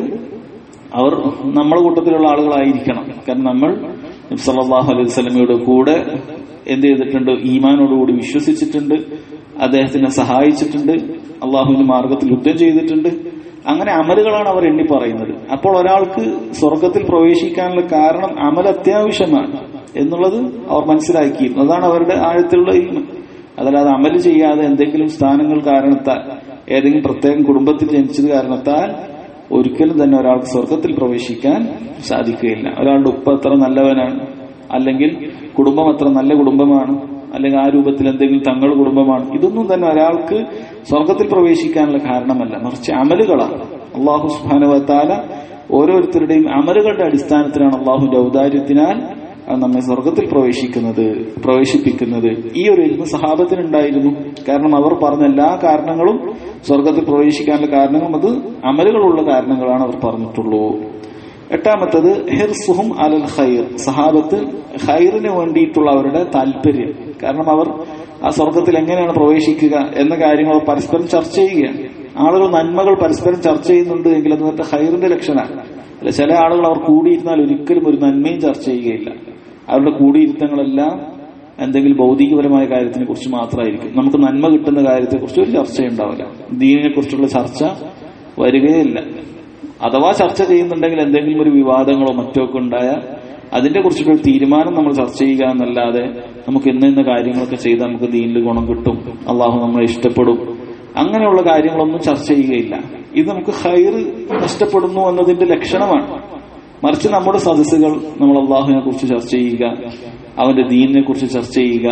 അവർ നമ്മുടെ കൂട്ടത്തിലുള്ള ആളുകളായിരിക്കണം കാരണം നമ്മൾ സല്ലല്ലാഹു അലൈഹി വസല്ലമയുടെ കൂടെ എന്ത് ചെയ്തിട്ടുണ്ട് ഈമാനോടുകൂടി വിശ്വസിച്ചിട്ടുണ്ട് അദ്ദേഹത്തിനെ സഹായിച്ചിട്ടുണ്ട് അള്ളാഹുവിന്റെ മാർഗത്തിൽ യുദ്ധം ചെയ്തിട്ടുണ്ട് അങ്ങനെ അമലുകളാണ് അവർ എണ്ണി പറയുന്നത് അപ്പോൾ ഒരാൾക്ക് സ്വർഗത്തിൽ പ്രവേശിക്കാനുള്ള കാരണം അമൽ അത്യാവശ്യമാണ് എന്നുള്ളത് അവർ മനസ്സിലാക്കിയിരുന്നു അതാണ് അവരുടെ ആഴത്തിലുള്ള ഇൽമ അതല്ലാതെ അമല് ചെയ്യാതെ എന്തെങ്കിലും സ്ഥാനങ്ങൾ കാരണത്താൽ ഏതെങ്കിലും പ്രത്യേകം കുടുംബത്തിൽ ജനിച്ചത് കാരണത്താൽ ഒരിക്കലും തന്നെ ഒരാൾക്ക് സ്വർഗത്തിൽ പ്രവേശിക്കാൻ സാധിക്കുകയില്ല ഒരാളുടെ ഉപ്പ അത്ര നല്ലവനാണ് അല്ലെങ്കിൽ കുടുംബം അത്ര നല്ല കുടുംബമാണ് അല്ലെങ്കിൽ ആ രൂപത്തിൽ എന്തെങ്കിലും തങ്ങളുടെ കുടുംബമാണ് ഇതൊന്നും തന്നെ ഒരാൾക്ക് സ്വർഗത്തിൽ പ്രവേശിക്കാനുള്ള കാരണമല്ല മറിച്ച് അമലുകളാണ് അള്ളാഹു സുബാനുവത്താല ഓരോരുത്തരുടെയും അമലുകളുടെ അടിസ്ഥാനത്തിലാണ് അള്ളാഹുന്റെ ഔദാര്യത്തിനാൽ അത് നമ്മെ സ്വർഗത്തിൽ പ്രവേശിക്കുന്നത് പ്രവേശിപ്പിക്കുന്നത് ഈ ഒരു എൽമ സഹാബത്തിനുണ്ടായിരുന്നു കാരണം അവർ പറഞ്ഞ എല്ലാ കാരണങ്ങളും സ്വർഗത്തിൽ പ്രവേശിക്കാനുള്ള കാരണങ്ങളും അത് അമലുകളുള്ള കാരണങ്ങളാണ് അവർ പറഞ്ഞിട്ടുള്ളൂ എട്ടാമത്തത് ഹിർസുഹും അലൽ ഖൈർ സഹാബത്ത് ഖൈറിന് വേണ്ടിയിട്ടുള്ള അവരുടെ താല്പര്യം കാരണം അവർ ആ സ്വർഗത്തിൽ എങ്ങനെയാണ് പ്രവേശിക്കുക എന്ന കാര്യങ്ങൾ അവർ പരസ്പരം ചർച്ച ചെയ്യുകയാണ് ആളുകൾ നന്മകൾ പരസ്പരം ചർച്ച ചെയ്യുന്നുണ്ട് എങ്കിൽ അത് മറ്റേ ഖൈറിന്റെ ലക്ഷണമാണ് അല്ല ചില ആളുകൾ അവർ കൂടിയിരുന്നാൽ ഒരിക്കലും ഒരു നന്മയും ചർച്ച ചെയ്യുകയില്ല അവരുടെ കൂടിയിരുത്തങ്ങളെല്ലാം എന്തെങ്കിലും ഭൗതികപരമായ കാര്യത്തിനെ കുറിച്ച് മാത്രമായിരിക്കും നമുക്ക് നന്മ കിട്ടുന്ന കാര്യത്തെക്കുറിച്ച് ഒരു ചർച്ചയുണ്ടാവില്ല ദീനിനെ കുറിച്ചുള്ള ചർച്ച വരികയില്ല അഥവാ ചർച്ച ചെയ്യുന്നുണ്ടെങ്കിൽ എന്തെങ്കിലും ഒരു വിവാദങ്ങളോ മറ്റോ ഒക്കെ ഉണ്ടായാൽ അതിന്റെ കുറിച്ചിട്ടൊരു തീരുമാനം നമ്മൾ ചർച്ച ചെയ്യുക എന്നല്ലാതെ നമുക്ക് ഇന്ന ഇന്ന കാര്യങ്ങളൊക്കെ ചെയ്താൽ നമുക്ക് ദീനിൽ ഗുണം കിട്ടും അള്ളാഹു നമ്മളെ ഇഷ്ടപ്പെടും അങ്ങനെയുള്ള കാര്യങ്ങളൊന്നും ചർച്ച ചെയ്യുകയില്ല ഇത് നമുക്ക് ഹൈർ നഷ്ടപ്പെടുന്നു എന്നതിന്റെ ലക്ഷണമാണ് മറിച്ച് നമ്മുടെ സദസ്സുകൾ നമ്മൾ അള്ളാഹുവിനെ കുറിച്ച് ചർച്ച ചെയ്യുക അവന്റെ ദീനിനെ കുറിച്ച് ചർച്ച ചെയ്യുക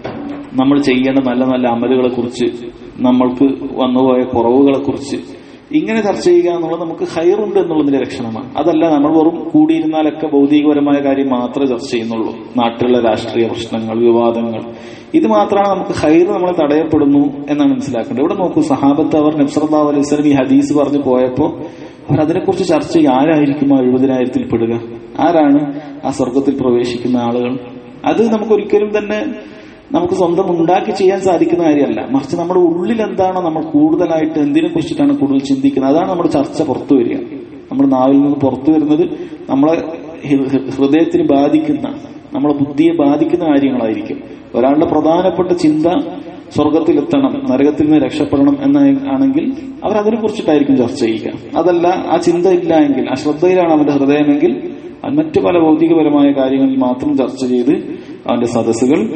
നമ്മൾ ചെയ്യേണ്ട നല്ല നല്ല അമലുകളെ കുറിച്ച് നമ്മൾക്ക് വന്നുപോയ കുറവുകളെ കുറിച്ച് ഇങ്ങനെ ചർച്ച ചെയ്യുക എന്നുള്ളത് നമുക്ക് ഹൈറുണ്ട് എന്നുള്ളതിന്റെ ലക്ഷണമാണ് അതല്ല നമ്മൾ വെറും കൂടിയിരുന്നാലൊക്കെ ഭൗതികപരമായ കാര്യം മാത്രമേ ചർച്ച ചെയ്യുന്നുള്ളൂ നാട്ടിലുള്ള രാഷ്ട്രീയ പ്രശ്നങ്ങൾ വിവാദങ്ങൾ ഇത് മാത്രമാണ് നമുക്ക് ഹൈർ നമ്മളെ തടയപ്പെടുന്നു എന്നാണ് മനസ്സിലാക്കേണ്ടത് ഇവിടെ നോക്കൂ സഹാബത്ത് അവർ നബ്സല്ലാ അലൈഹി സ്വലം ഈ ഹദീസ് പറഞ്ഞു പോയപ്പോ അവർ അതിനെക്കുറിച്ച് ചർച്ച ചെയ്യും ആരായിരിക്കും ആ എഴുപതിനായിരത്തിൽ പെടുക ആരാണ് ആ സ്വർഗത്തിൽ പ്രവേശിക്കുന്ന ആളുകൾ അത് നമുക്കൊരിക്കലും തന്നെ നമുക്ക് സ്വന്തം ഉണ്ടാക്കി ചെയ്യാൻ സാധിക്കുന്ന കാര്യമല്ല മറിച്ച് നമ്മുടെ ഉള്ളിൽ എന്താണോ നമ്മൾ കൂടുതലായിട്ട് എന്തിനെ കുറിച്ചിട്ടാണ് കൂടുതൽ ചിന്തിക്കുന്നത് അതാണ് നമ്മുടെ ചർച്ച പുറത്തു വരിക നമ്മുടെ നാവിൽ നിന്ന് പുറത്തു വരുന്നത് നമ്മളെ ഹൃ- ഹൃദയത്തിന് ബാധിക്കുന്ന നമ്മളെ ബുദ്ധിയെ ബാധിക്കുന്ന കാര്യങ്ങളായിരിക്കും ഒരാളുടെ പ്രധാനപ്പെട്ട ചിന്ത സ്വർഗത്തിലെത്തണം നരകത്തിൽ നിന്ന് രക്ഷപ്പെടണം എന്ന ആണെങ്കിൽ അവർ അതിനെ കുറിച്ചിട്ടായിരിക്കും ചർച്ച ചെയ്യുക അതല്ല ആ ചിന്ത ഇല്ല എങ്കിൽ അശ്രദ്ധയിലാണ് അവന്റെ ഹൃദയമെങ്കിൽ അത് മറ്റു പല ഭൗതികപരമായ കാര്യങ്ങളിൽ മാത്രം ചർച്ച ചെയ്ത് അവന്റെ സദസ്സുകൾ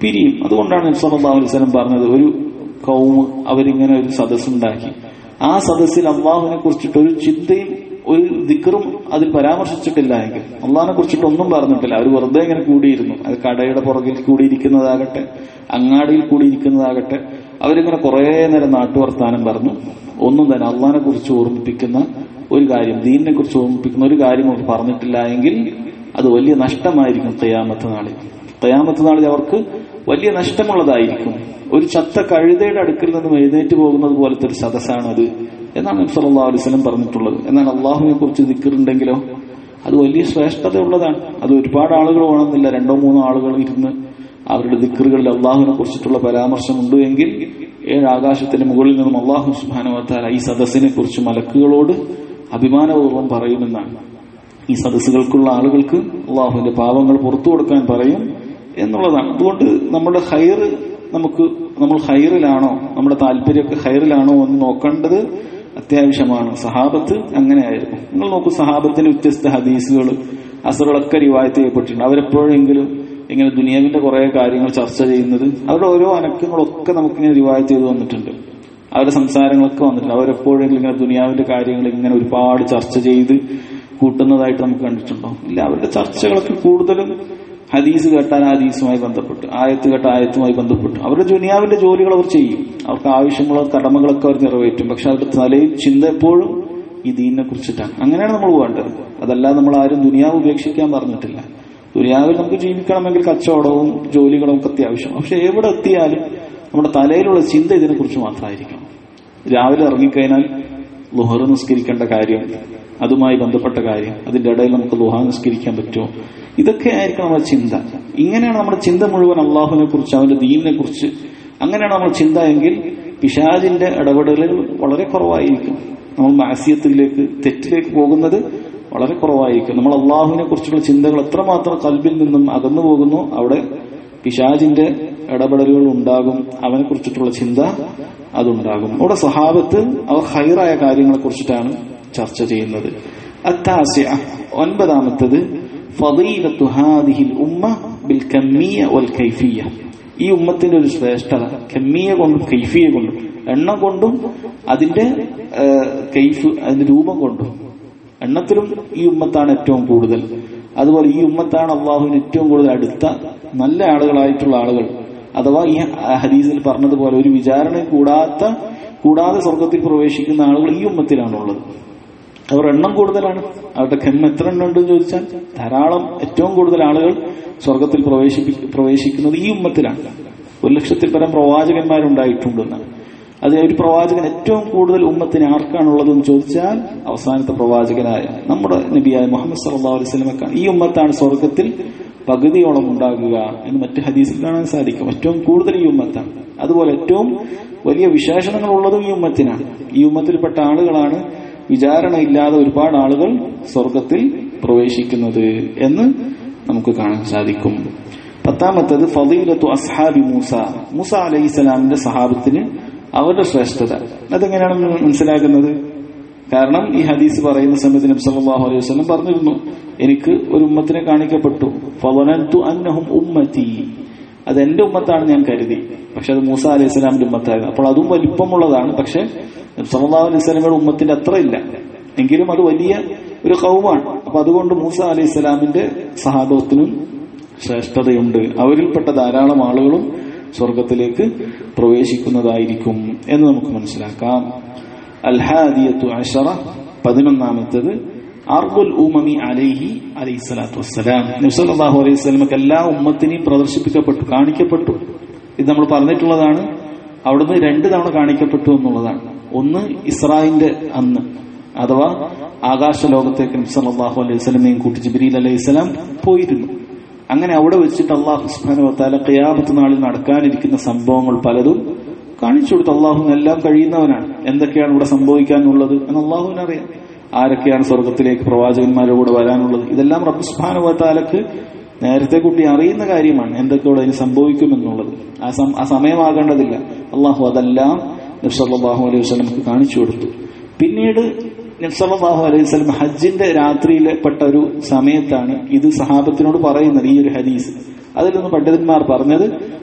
പിരിയും അതുകൊണ്ടാണ് നബ്സല്ലാ അലൈവലം പറഞ്ഞത് ഒരു കൗമ് അവരിങ്ങനെ ഒരു സദസ്സുണ്ടാക്കി ആ സദസ്സിൽ അള്ളാഹുവിനെ കുറിച്ചിട്ട് ഒരു ചിന്തയും ഒരു ദിക്കറും അതിൽ പരാമർശിച്ചിട്ടില്ല എങ്കിൽ അള്ളാഹിനെ കുറിച്ചിട്ട് ഒന്നും പറഞ്ഞിട്ടില്ല അവർ വെറുതെ ഇങ്ങനെ കൂടിയിരുന്നു അത് കടയുടെ പുറകിൽ കൂടിയിരിക്കുന്നതാകട്ടെ അങ്ങാടിയിൽ കൂടിയിരിക്കുന്നതാകട്ടെ അവരിങ്ങനെ കുറേ നേരം നാട്ടുവർത്താനം പറഞ്ഞു ഒന്നും തന്നെ അള്ളാഹിനെ കുറിച്ച് ഓർമ്മിപ്പിക്കുന്ന ഒരു കാര്യം ദീനിനെ കുറിച്ച് ഓർമ്മിപ്പിക്കുന്ന ഒരു കാര്യം അവർ പറഞ്ഞിട്ടില്ല എങ്കിൽ അത് വലിയ നഷ്ടമായിരിക്കും തയ്യാമത്ത് നാളിൽ തയ്യാമത്ത് നാളിൽ അവർക്ക് വലിയ നഷ്ടമുള്ളതായിരിക്കും ഒരു ചത്ത കഴുതയുടെ അടുക്കിൽ നിന്നും എഴുന്നേറ്റ് പോകുന്നത് പോലത്തെ ഒരു സദസ്സാണത് എന്നാണ് സല്ലാ അലൈവലം പറഞ്ഞിട്ടുള്ളത് എന്നാൽ അള്ളാഹുവിനെ കുറിച്ച് ദിക്കറുണ്ടെങ്കിലോ അത് വലിയ ശ്രേഷ്ഠതയുള്ളതാണ് അത് ഒരുപാട് ആളുകൾ വേണമെന്നില്ല രണ്ടോ മൂന്നോ ആളുകൾ ഇരുന്ന് അവരുടെ ദിക്കറുകളിൽ അള്ളാഹുവിനെ കുറിച്ചിട്ടുള്ള പരാമർശമുണ്ട് എങ്കിൽ ഏഴ് ആകാശത്തിന്റെ മുകളിൽ നിന്നും അള്ളാഹു സുബാനുവത്താല ഈ സദസ്സിനെ കുറിച്ച് മലക്കുകളോട് അഭിമാനപൂർവ്വം പറയുമെന്നാണ് ഈ സദസ്സുകൾക്കുള്ള ആളുകൾക്ക് അള്ളാഹുവിന്റെ പാവങ്ങൾ പുറത്തു കൊടുക്കാൻ പറയും എന്നുള്ളതാണ് അതുകൊണ്ട് നമ്മുടെ ഹൈർ നമുക്ക് നമ്മൾ ഹൈറിലാണോ നമ്മുടെ താല്പര്യമൊക്കെ ഹൈറിലാണോ എന്ന് നോക്കേണ്ടത് അത്യാവശ്യമാണ് സഹാബത്ത് അങ്ങനെയായിരുന്നു നിങ്ങൾ നോക്കൂ സഹാബത്തിന് വ്യത്യസ്ത ഹദീസുകൾ അസറുകളൊക്കെ റിവായത്ത് ചെയ്യപ്പെട്ടിട്ടുണ്ട് അവരെപ്പോഴെങ്കിലും ഇങ്ങനെ ദുനിയാവിന്റെ കുറെ കാര്യങ്ങൾ ചർച്ച ചെയ്യുന്നത് അവരുടെ ഓരോ അനക്കങ്ങളൊക്കെ നമുക്കിങ്ങനെ റിവായത്ത് ചെയ്ത് വന്നിട്ടുണ്ട് അവരുടെ സംസാരങ്ങളൊക്കെ വന്നിട്ടുണ്ട് അവരെപ്പോഴെങ്കിലും ഇങ്ങനെ ദുനിയാവിന്റെ കാര്യങ്ങൾ ഇങ്ങനെ ഒരുപാട് ചർച്ച ചെയ്ത് കൂട്ടുന്നതായിട്ട് നമുക്ക് കണ്ടിട്ടുണ്ടോ ഇല്ല അവരുടെ ചർച്ചകളൊക്കെ കൂടുതലും ഹദീസ് കേട്ടാൽ ഹദീസുമായി ബന്ധപ്പെട്ട് ആയത്ത് കേട്ട ആയത്തുമായി ബന്ധപ്പെട്ട് അവരുടെ ദുനിയാവിന്റെ ജോലികൾ അവർ ചെയ്യും അവർക്ക് ആവശ്യമുള്ള കടമകളൊക്കെ അവർ നിറവേറ്റും പക്ഷെ അവരുടെ തലയിൽ ചിന്ത എപ്പോഴും ഈ ദീനിനെ കുറിച്ചിട്ടാണ് അങ്ങനെയാണ് നമ്മൾ വേണ്ടത് അതല്ലാതെ നമ്മൾ ആരും ദുനിയാവ് ഉപേക്ഷിക്കാൻ പറഞ്ഞിട്ടില്ല ദുനിയാവിൽ നമുക്ക് ജീവിക്കണമെങ്കിൽ കച്ചവടവും ജോലികളും ഒക്കെ അത്യാവശ്യം പക്ഷെ എവിടെ എത്തിയാലും നമ്മുടെ തലയിലുള്ള ചിന്ത ഇതിനെക്കുറിച്ച് മാത്രമായിരിക്കണം രാവിലെ ഇറങ്ങിക്കഴിഞ്ഞാൽ ലുഹർ നിസ്കരിക്കേണ്ട കാര്യം അതുമായി ബന്ധപ്പെട്ട കാര്യം അതിന്റെ ഇടയിൽ നമുക്ക് ലുഹ നിസ്കരിക്കാൻ പറ്റുമോ ഇതൊക്കെ ആയിരിക്കും നമ്മുടെ ചിന്ത ഇങ്ങനെയാണ് നമ്മുടെ ചിന്ത മുഴുവൻ അള്ളാഹുവിനെ കുറിച്ച് അവന്റെ ദീനിനെ കുറിച്ച് അങ്ങനെയാണ് നമ്മുടെ ചിന്ത എങ്കിൽ പിശാജിന്റെ ഇടപെടലുകൾ വളരെ കുറവായിരിക്കും നമ്മൾ മാസ്യത്തിലേക്ക് തെറ്റിലേക്ക് പോകുന്നത് വളരെ കുറവായിരിക്കും നമ്മൾ അള്ളാഹുവിനെ കുറിച്ചുള്ള ചിന്തകൾ എത്രമാത്രം കൽബിൽ നിന്നും അകന്നു പോകുന്നു അവിടെ പിശാജിന്റെ ഇടപെടലുകൾ ഉണ്ടാകും അവനെ കുറിച്ചിട്ടുള്ള ചിന്ത അതുണ്ടാകും അവിടെ സഹാബത്ത് അവർ ഹൈറായ കാര്യങ്ങളെ കുറിച്ചിട്ടാണ് ചർച്ച ചെയ്യുന്നത് അത്താസ്യ ഒൻപതാമത്തത് ഫദീലത്തു ഹാദിഹിൽ ഉമ്മ ബിൽ കമ്മിയ വൽ കൈഫിയ ഈ ഉമ്മത്തിന്റെ ഒരു ശ്രേഷ്ഠത കമ്മിയ കൊണ്ടും കൈഫിയ കൊണ്ടും എണ്ണം കൊണ്ടും അതിന്റെ കൈഫ് അതിന്റെ രൂപം കൊണ്ടും എണ്ണത്തിലും ഈ ഉമ്മത്താണ് ഏറ്റവും കൂടുതൽ അതുപോലെ ഈ ഉമ്മത്താണ് അള്ളാഹുവിന് ഏറ്റവും കൂടുതൽ അടുത്ത നല്ല ആളുകളായിട്ടുള്ള ആളുകൾ അഥവാ ഈ ഹദീസിൽ പറഞ്ഞതുപോലെ ഒരു വിചാരണ കൂടാത്ത കൂടാതെ സ്വർഗത്തിൽ പ്രവേശിക്കുന്ന ആളുകൾ ഈ ഉമ്മത്തിലാണുള്ളത് അവർ എണ്ണം കൂടുതലാണ് അവരുടെ ഖെമ്മ എത്ര എണ്ണം ഉണ്ടെന്ന് ചോദിച്ചാൽ ധാരാളം ഏറ്റവും കൂടുതൽ ആളുകൾ സ്വർഗത്തിൽ പ്രവേശിപ്പി പ്രവേശിക്കുന്നത് ഈ ഉമ്മത്തിലാണ് ഒരു ലക്ഷത്തിൽ പരം പ്രവാചകന്മാരുണ്ടായിട്ടുണ്ടെന്നാണ് അത് ഒരു പ്രവാചകൻ ഏറ്റവും കൂടുതൽ ഉമ്മത്തിന് ആർക്കാണുള്ളതെന്ന് ചോദിച്ചാൽ അവസാനത്തെ പ്രവാചകനായ നമ്മുടെ നബിയായ മുഹമ്മദ് സല്ലാ അലൈഹി സ്വലമക്കാണ് ഈ ഉമ്മത്താണ് സ്വർഗത്തിൽ പകുതിയോളം ഉണ്ടാകുക എന്ന് മറ്റ് ഹദീസിൽ കാണാൻ സാധിക്കും ഏറ്റവും കൂടുതൽ ഈ ഉമ്മത്താണ് അതുപോലെ ഏറ്റവും വലിയ വിശേഷണങ്ങൾ ഉള്ളതും ഈ ഉമ്മത്തിനാണ് ഈ ഉമ്മത്തിൽപ്പെട്ട ആളുകളാണ് വിചാരണ ഇല്ലാതെ ഒരുപാട് ആളുകൾ സ്വർഗത്തിൽ പ്രവേശിക്കുന്നത് എന്ന് നമുക്ക് കാണാൻ സാധിക്കും പത്താമത്തത് ഫലീലത്തു അസ്ഹാബി മൂസ മൂസ അലൈഹി സ്വലാമിന്റെ സഹാബത്തിന് അവരുടെ ശ്രേഷ്ഠത അതെങ്ങനെയാണ് മനസ്സിലാക്കുന്നത് കാരണം ഈ ഹദീസ് പറയുന്ന സമയത്ത് നബി സല്ലല്ലാഹു അലൈഹി വസല്ലം പറഞ്ഞിരുന്നു എനിക്ക് ഒരു ഉമ്മത്തിനെ കാണിക്കപ്പെട്ടു ഫവനന്തു അന്നഹും ഉമ്മത്തി അത് എന്റെ ഉമ്മത്താണ് ഞാൻ കരുതി പക്ഷെ അത് മൂസ അലൈഹി സ്വലാമിന്റെ ഉമ്മത്തായിരുന്നു അപ്പോൾ അതും വലിപ്പമുള്ളതാണ് പക്ഷെ നബി സല്ലല്ലാഹു അലൈഹി വസല്ലമയുടെ ഉമ്മത്തിന്റെ അത്ര ഇല്ല എങ്കിലും അത് വലിയ ഒരു കൗമാണ് അപ്പൊ അതുകൊണ്ട് മൂസ അലൈഹി സ്വലാമിന്റെ സഹാബത്തിനും ശ്രേഷ്ഠതയുണ്ട് അവരിൽപ്പെട്ട ധാരാളം ആളുകളും സ്വർഗത്തിലേക്ക് പ്രവേശിക്കുന്നതായിരിക്കും എന്ന് നമുക്ക് മനസ്സിലാക്കാം അൽഹാദിയത്തു അഷറ പതിനൊന്നാമത്തത് അർബുൽ ഉമമി അലൈഹി അലൈഹി സ്വലാത്തു വസ്സലാം നബ്സല്ലാഹു അലൈഹി സ്വലമക്ക് എല്ലാ ഉമ്മത്തിനെയും പ്രദർശിപ്പിക്കപ്പെട്ടു കാണിക്കപ്പെട്ടു ഇത് നമ്മൾ പറഞ്ഞിട്ടുള്ളതാണ് അവിടുന്ന് രണ്ട് തവണ കാണിക്കപ്പെട്ടു എന്നുള്ളതാണ് ഒന്ന് ഇസ്രായിന്റെ അന്ന് അഥവാ ആകാശ ലോകത്തേക്ക് നബ്സല്ലാഹു അലൈഹി സ്വലമയും കൂട്ടി ജിബിരിൽ അലൈഹി സ്വലാം പോയിരുന്നു അങ്ങനെ അവിടെ വെച്ചിട്ട് അള്ളാഹു സുബാനുവത്താല ഖിയാമത്ത് നാളിൽ നടക്കാനിരിക്കുന്ന സംഭവങ്ങൾ പലതും കാണിച്ചു കൊടുത്തു അള്ളാഹുവിന് എല്ലാം കഴിയുന്നവനാണ് എന്തൊക്കെയാണ് ഇവിടെ സംഭവിക്കാനുള്ളത് എന്ന് അള്ളാഹുവിനറിയാം ആരൊക്കെയാണ് സ്വർഗത്തിലേക്ക് പ്രവാചകന്മാരുടെ കൂടെ വരാനുള്ളത് ഇതെല്ലാം റബ്ബ് സുബാനുവത്താലക്ക് നേരത്തെ കുട്ടി അറിയുന്ന കാര്യമാണ് എന്തൊക്കെയോടെ അതിന് സംഭവിക്കുമെന്നുള്ളത് ആ ആ സമയമാകേണ്ടതില്ല അള്ളാഹു അതെല്ലാം നബ്സല്ലാഹു അലൈഹി വസ്ലമക്ക് കാണിച്ചു കൊടുത്തു പിന്നീട് നബ്സല്ലാഹു അലൈഹി സ്വലം ഹജ്ജിന്റെ രാത്രിയിലെ പെട്ട ഒരു സമയത്താണ് ഇത് സഹാബത്തിനോട് പറയുന്നത് ഈ ഒരു ഹദീസ് അതിൽ നിന്ന് പണ്ഡിതന്മാർ പറഞ്ഞത്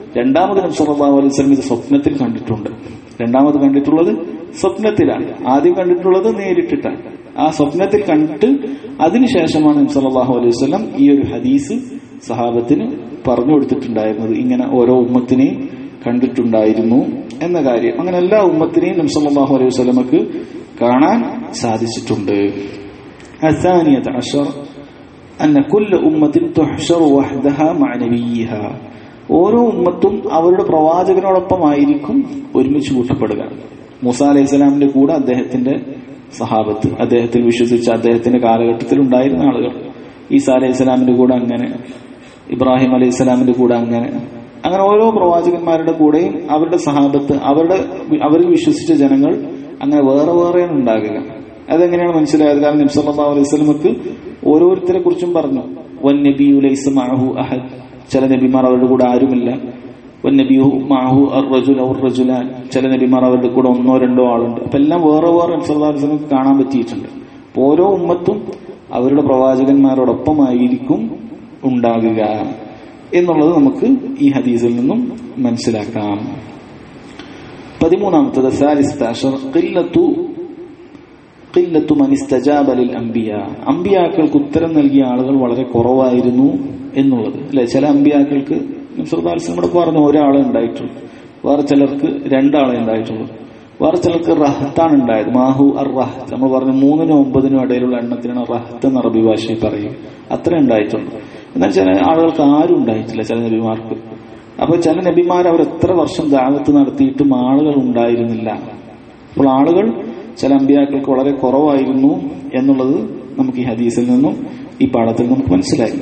രണ്ടാമത് നബി സല്ലല്ലാഹു അലൈഹി വസല്ലം ഇത് സ്വപ്നത്തിൽ കണ്ടിട്ടുണ്ട് രണ്ടാമത് കണ്ടിട്ടുള്ളത് സ്വപ്നത്തിലാണ് ആദ്യം കണ്ടിട്ടുള്ളത് നേരിട്ടിട്ടാണ് ആ സ്വപ്നത്തിൽ കണ്ടിട്ട് അതിനുശേഷമാണ് നബി സല്ലല്ലാഹു അലൈഹി വസല്ലം ഈ ഒരു ഹദീസ് സഹാബത്തിന് പറഞ്ഞു കൊടുത്തിട്ടുണ്ടായിരുന്നത് ഇങ്ങനെ ഓരോ ഉമ്മത്തിനെയും കണ്ടിട്ടുണ്ടായിരുന്നു എന്ന കാര്യം അങ്ങനെ എല്ലാ ഉമ്മത്തിനെയും നബി സല്ലല്ലാഹു അലൈഹി വസല്ലമക്ക് കാണാൻ സാധിച്ചിട്ടുണ്ട് الثانية عشر أن كل أمة تحشر وحدها مع نبيها ഓരോ ഉമ്മത്തും അവരുടെ പ്രവാചകനോടൊപ്പമായിരിക്കും ഒരുമിച്ച് കൂട്ടപ്പെടുക മൂസ അലൈഹി സ്വലാമിന്റെ കൂടെ അദ്ദേഹത്തിന്റെ സഹാബത്ത് അദ്ദേഹത്തിൽ വിശ്വസിച്ച അദ്ദേഹത്തിന്റെ കാലഘട്ടത്തിൽ ഉണ്ടായിരുന്ന ആളുകൾ ഈസാ അലൈഹി സ്വലാമിന്റെ കൂടെ അങ്ങനെ ഇബ്രാഹിം അലൈഹി സ്വലാമിന്റെ കൂടെ അങ്ങനെ അങ്ങനെ ഓരോ പ്രവാചകന്മാരുടെ കൂടെയും അവരുടെ സഹാബത്ത് അവരുടെ അവരിൽ വിശ്വസിച്ച ജനങ്ങൾ അങ്ങനെ വേറെ വേറെയാണ് ഉണ്ടാകുക അതെങ്ങനെയാണ് മനസ്സിലായത് കാരണം നബി സല്ലല്ലാഹു അലൈഹി വസല്ലമക്ക് ഓരോരുത്തരെ കുറിച്ചും പറഞ്ഞു വൻ നബിയു ലൈസ മഅഹു അഹദ് ചില നബിമാർ അവരുടെ കൂടെ ആരുമില്ല വൻ നബിയു മഅഹു അർറജുൽ ഔർ റജുലാൻ ചില നബിമാർ അവരുടെ കൂടെ ഒന്നോ രണ്ടോ ആളുണ്ട് അപ്പൊ എല്ലാം വേറെ വേറെ നബി സല്ലല്ലാഹു അലൈഹി വസല്ലമക്ക് കാണാൻ പറ്റിയിട്ടുണ്ട് അപ്പൊ ഓരോ ഉമ്മത്തും അവരുടെ പ്രവാചകന്മാരോടൊപ്പമായിരിക്കും ഉണ്ടാകുക എന്നുള്ളത് നമുക്ക് ഈ ഹദീസിൽ നിന്നും മനസ്സിലാക്കാം പതിമൂന്നാമത്തത് സാലിസ്താഷർ ഖില്ലത്തു ഖില്ലത്തു മൻ ഇസ്തജാബ ലിൽ അംബിയ അംബിയാക്കൾക്ക് ഉത്തരം നൽകിയ ആളുകൾ വളരെ കുറവായിരുന്നു എന്നുള്ളത് അല്ലെ ചില അംബിയാക്കൾക്ക് ഇവിടെ പറഞ്ഞു ഒരാളെ ഉണ്ടായിട്ടുള്ളൂ വേറെ ചിലർക്ക് രണ്ടാളെ ഉണ്ടായിട്ടുള്ളൂ വേറെ ചിലർക്ക് റഹത്താണ് ഉണ്ടായത് മാഹു അർ റഹത്ത് നമ്മൾ പറഞ്ഞു മൂന്നിനും ഒമ്പതിനും ഇടയിലുള്ള എണ്ണത്തിനാണ് റഹത്ത് എന്ന് അറബി ഭാഷയിൽ പറയും അത്ര ഉണ്ടായിട്ടുള്ളൂ എന്നാൽ ചില ആളുകൾക്ക് ആരും ഉണ്ടായിട്ടില്ല ചില നബിമാർക്ക് അപ്പൊ ചില നബിമാർ അവർ എത്ര വർഷം ദാവത്ത് നടത്തിയിട്ടും ആളുകൾ ഉണ്ടായിരുന്നില്ല അപ്പോൾ ആളുകൾ ചില അമ്പിയാക്കൾക്ക് വളരെ കുറവായിരുന്നു എന്നുള്ളത് നമുക്ക് ഈ ഹദീസിൽ നിന്നും ഈ പാഠത്തിൽ നമുക്ക് മനസ്സിലായി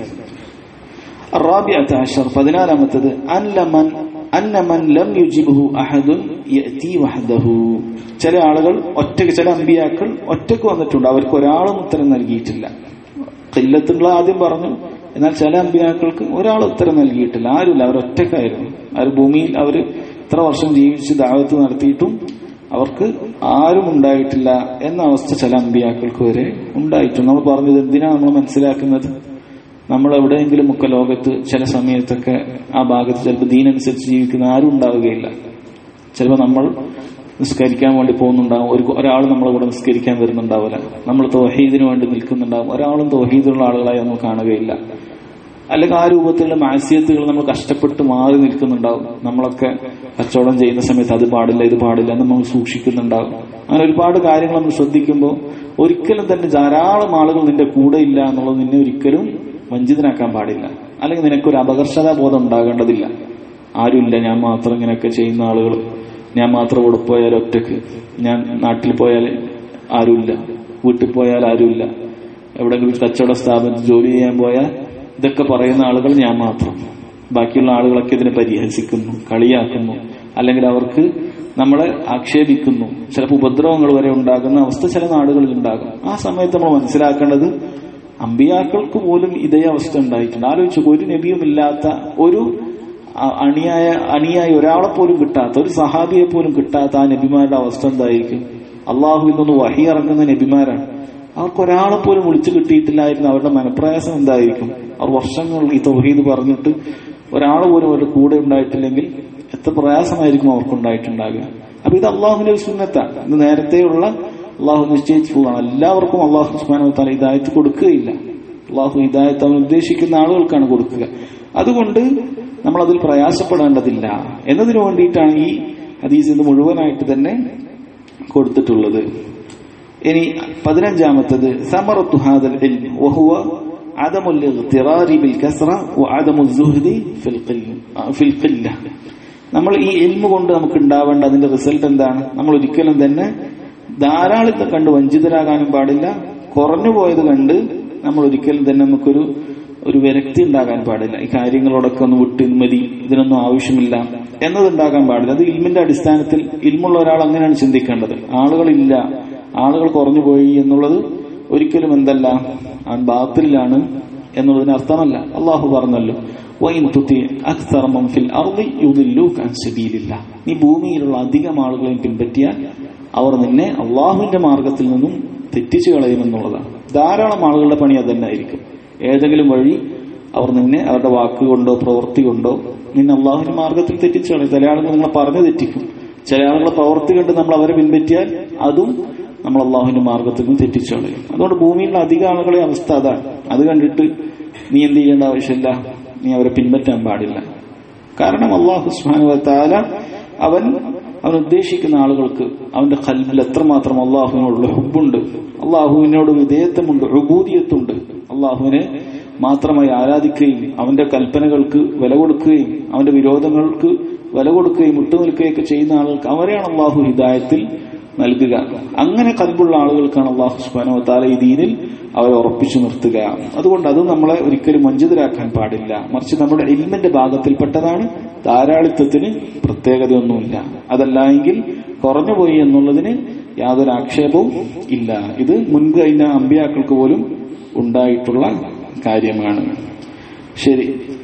الرابعة عشر പതിനാലാമത്തത് അന്നമൻ അന്നമൻ ലം യുജിബുഹു അഹദുൻ യഅതി വഹദഹു ചില ആളുകൾ ഒറ്റക്ക് ചില അമ്പിയാക്കൾ ഒറ്റക്ക് വന്നിട്ടുണ്ട് അവർക്ക് ഒരാളും ഉത്തരം നൽകിയിട്ടില്ല കില്ലത്തുള്ള ആദ്യം പറഞ്ഞു എന്നാൽ ചില അമ്പിയാക്കൾക്ക് ഒരാൾ ഉത്തരം നൽകിയിട്ടില്ല ആരുമില്ല അവർ ഒറ്റക്കായിരുന്നു അവർ ഭൂമിയിൽ അവർ ഇത്ര വർഷം ജീവിച്ച് ദാവത്ത് നടത്തിയിട്ടും അവർക്ക് ആരും ഉണ്ടായിട്ടില്ല എന്ന അവസ്ഥ ചില അമ്പിയാക്കൾക്ക് വരെ ഉണ്ടായിട്ടുണ്ട് നമ്മൾ പറഞ്ഞത് എന്തിനാണ് നമ്മൾ മനസ്സിലാക്കുന്നത് നമ്മൾ എവിടെയെങ്കിലും ഒക്കെ ലോകത്ത് ചില സമയത്തൊക്കെ ആ ഭാഗത്ത് ചിലപ്പോൾ ദീനനുസരിച്ച് ജീവിക്കുന്ന ആരും ഉണ്ടാവുകയില്ല ചിലപ്പോൾ നമ്മൾ നിസ്കരിക്കാൻ വേണ്ടി പോകുന്നുണ്ടാവും ഒരു ഒരാൾ നമ്മളെ കൂടെ നിസ്കരിക്കാൻ വരുന്നുണ്ടാവില്ല നമ്മൾ തോഹീദിന് വേണ്ടി നിൽക്കുന്നുണ്ടാവും ഒരാളും തോഹീദുള്ള ആളുകളായി നമ്മൾ കാണുകയില്ല അല്ലെങ്കിൽ ആ രൂപത്തിലുള്ള മാസ്യത്തുകൾ നമ്മൾ കഷ്ടപ്പെട്ട് മാറി നിൽക്കുന്നുണ്ടാവും നമ്മളൊക്കെ കച്ചവടം ചെയ്യുന്ന സമയത്ത് അത് പാടില്ല ഇത് പാടില്ല എന്ന് നമ്മൾ സൂക്ഷിക്കുന്നുണ്ടാവും അങ്ങനെ ഒരുപാട് കാര്യങ്ങൾ നമ്മൾ ശ്രദ്ധിക്കുമ്പോൾ ഒരിക്കലും തന്നെ ധാരാളം ആളുകൾ നിന്റെ കൂടെ ഇല്ല എന്നുള്ളത് നിന്നെ ഒരിക്കലും വഞ്ചിതനാക്കാൻ പാടില്ല അല്ലെങ്കിൽ നിനക്കൊരു അപകർഷതാ ബോധം ഉണ്ടാകേണ്ടതില്ല ആരുമില്ല ഞാൻ മാത്രം ഇങ്ങനെയൊക്കെ ചെയ്യുന്ന ആളുകൾ ഞാൻ മാത്രം ഇവിടെ പോയാൽ ഒറ്റക്ക് ഞാൻ നാട്ടിൽ പോയാൽ ആരുമില്ല വീട്ടിൽ പോയാൽ ആരുമില്ല എവിടെയെങ്കിലും കച്ചവട സ്ഥാപനത്തിൽ ജോലി ചെയ്യാൻ പോയാൽ ഇതൊക്കെ പറയുന്ന ആളുകൾ ഞാൻ മാത്രം ബാക്കിയുള്ള ആളുകളൊക്കെ ഇതിനെ പരിഹസിക്കുന്നു കളിയാക്കുന്നു അല്ലെങ്കിൽ അവർക്ക് നമ്മളെ ആക്ഷേപിക്കുന്നു ചിലപ്പോൾ ഉപദ്രവങ്ങൾ വരെ ഉണ്ടാകുന്ന അവസ്ഥ ചില നാടുകളിൽ ഉണ്ടാകും ആ സമയത്ത് നമ്മൾ മനസ്സിലാക്കേണ്ടത് അമ്പിയാക്കൾക്ക് പോലും ഇതേ അവസ്ഥ ഉണ്ടായിട്ടുണ്ട് ആലോചിച്ചു ഒരു നബിയും ഇല്ലാത്ത ഒരു അണിയായ അണിയായി ഒരാളെ പോലും കിട്ടാത്ത ഒരു സഹാബിയെ പോലും കിട്ടാത്ത ആ നബിമാരുടെ അവസ്ഥ എന്തായിരിക്കും അള്ളാഹുവിൽ നിന്ന് വഹി ഇറങ്ങുന്ന നബിമാരാണ് അവർക്ക് ഒരാളെ പോലും വിളിച്ചു കിട്ടിയിട്ടില്ലായിരുന്നു അവരുടെ മനപ്രയാസം എന്തായിരിക്കും അവർ വർഷങ്ങൾ ഈ തൗഹീദ് പറഞ്ഞിട്ട് ഒരാൾ പോലും അവരുടെ കൂടെ ഉണ്ടായിട്ടില്ലെങ്കിൽ എത്ര പ്രയാസമായിരിക്കും അവർക്കുണ്ടായിട്ടുണ്ടാകുക അപ്പൊ ഇത് അള്ളാഹുവിന്റെ ഒരു സുന്നത്താണ് ഇത് നേരത്തെയുള്ള അള്ളാഹു നിശ്ചയിച്ചിട്ടുള്ളതാണ് എല്ലാവർക്കും അള്ളാഹു ഉസ്മാനോ തല ഹിദായത്ത് കൊടുക്കുകയില്ല അള്ളാഹു ഹിദായത്ത് അവൻ ഉദ്ദേശിക്കുന്ന ആളുകൾക്കാണ് കൊടുക്കുക അതുകൊണ്ട് നമ്മൾ അതിൽ പ്രയാസപ്പെടേണ്ടതില്ല എന്നതിനു വേണ്ടിയിട്ടാണ് ഈ ഹദീസ് ഇത് മുഴുവനായിട്ട് തന്നെ കൊടുത്തിട്ടുള്ളത് ഇനി പതിനഞ്ചാമത്തത് സമറത്തു ഹാദൽ ഇൽം വഹുവ عدم الاغترار بالكسرة وعدم الزهد في القلة في القلة നമ്മൾ ഈ എൽമ കൊണ്ട് നമുക്ക് ഉണ്ടാവേണ്ട അതിന്റെ റിസൾട്ട് എന്താണ് നമ്മൾ ഒരിക്കലും തന്നെ ധാരാളത്തെ കണ്ട് വഞ്ചിതരാകാനും പാടില്ല കുറഞ്ഞു പോയത് കണ്ട് നമ്മൾ ഒരിക്കലും തന്നെ നമുക്കൊരു ഒരു വിരക്തി ഉണ്ടാകാൻ പാടില്ല ഈ കാര്യങ്ങളോടൊക്കെ ഒന്ന് വിട്ട് മതി ഇതിനൊന്നും ആവശ്യമില്ല എന്നതുണ്ടാകാൻ പാടില്ല അത് ഇൽമിന്റെ അടിസ്ഥാനത്തിൽ ഇൽമുള്ള ഒരാൾ അങ്ങനെയാണ് ചിന്തിക്കേണ്ടത് ആളുകളില്ല ആളുകൾ കുറഞ്ഞു പോയി എന്നുള്ളത് ഒരിക്കലും എന്തല്ല അവൻ ബാത്തിലാണ് എന്നുള്ളതിന് അർത്ഥമല്ല അള്ളാഹു പറഞ്ഞല്ലോ നീ ഭൂമിയിലുള്ള അധികം ആളുകളെയും പിൻപറ്റിയാൽ അവർ നിന്നെ അള്ളാഹുവിന്റെ മാർഗത്തിൽ നിന്നും തെറ്റിച്ചു കളയുമെന്നുള്ളതാണ് ധാരാളം ആളുകളുടെ പണി അതന്നെ ആയിരിക്കും ഏതെങ്കിലും വഴി അവർ നിന്നെ അവരുടെ വാക്കുകൊണ്ടോ പ്രവൃത്തി കൊണ്ടോ നിന്നെ അള്ളാഹുവിന്റെ മാർഗത്തിൽ തെറ്റിച്ചാണ് ചില ആളുകൾ നിങ്ങളെ പറഞ്ഞു തെറ്റിക്കും ചില ആളുകളെ പ്രവൃത്തി കണ്ട് നമ്മൾ അവരെ പിൻപറ്റിയാൽ അതും നമ്മൾ അള്ളാഹുവിന്റെ മാർഗത്തിൽ നിന്ന് തെറ്റിച്ചു കളയും അതുകൊണ്ട് ഭൂമിയിലുള്ള അധികം ആളുകളെ അവസ്ഥ അതാണ് അത് കണ്ടിട്ട് നീ എന്ത് ചെയ്യേണ്ട ആവശ്യമില്ല നീ അവരെ പിൻപറ്റാൻ പാടില്ല കാരണം അള്ളാഹു സുഹാനുവത്താല അവൻ അവൻ ഉദ്ദേശിക്കുന്ന ആളുകൾക്ക് അവന്റെ കൽബിൽ എത്രമാത്രം അള്ളാഹുവിനോടുള്ള ഹുബുണ്ട് അള്ളാഹുവിനോട് വിധേയത്വമുണ്ട് ഉബൂദിയത്തുണ്ട് അള്ളാഹുവിനെ മാത്രമായി ആരാധിക്കുകയും അവന്റെ കൽപ്പനകൾക്ക് വില കൊടുക്കുകയും അവന്റെ വിരോധങ്ങൾക്ക് വില കൊടുക്കുകയും വിട്ടുനിൽക്കുകയൊക്കെ ചെയ്യുന്ന ആളുകൾക്ക് അവരെയാണ് അള്ളാഹു ഹിദായത്തിൽ നൽകുക അങ്ങനെ കൽബുള്ള ആളുകൾക്കാണ് അള്ളാഹു സുബാനോ താല ഈ ദീനിൽ അവരെ ഉറപ്പിച്ചു നിർത്തുക അതുകൊണ്ട് അത് നമ്മളെ ഒരിക്കലും വഞ്ചിതരാക്കാൻ പാടില്ല മറിച്ച് നമ്മുടെ ഇൽമിന്റെ ഭാഗത്തിൽപ്പെട്ടതാണ് ധാരാളിത്വത്തിന് പ്രത്യേകതയൊന്നുമില്ല അതല്ല എങ്കിൽ കുറഞ്ഞുപോയി എന്നുള്ളതിന് യാതൊരു ആക്ഷേപവും ഇല്ല ഇത് മുൻപ് കഴിഞ്ഞ അമ്പിയാക്കൾക്ക് പോലും ഉണ്ടായിട്ടുള്ള കാര്യമാണ് ശരി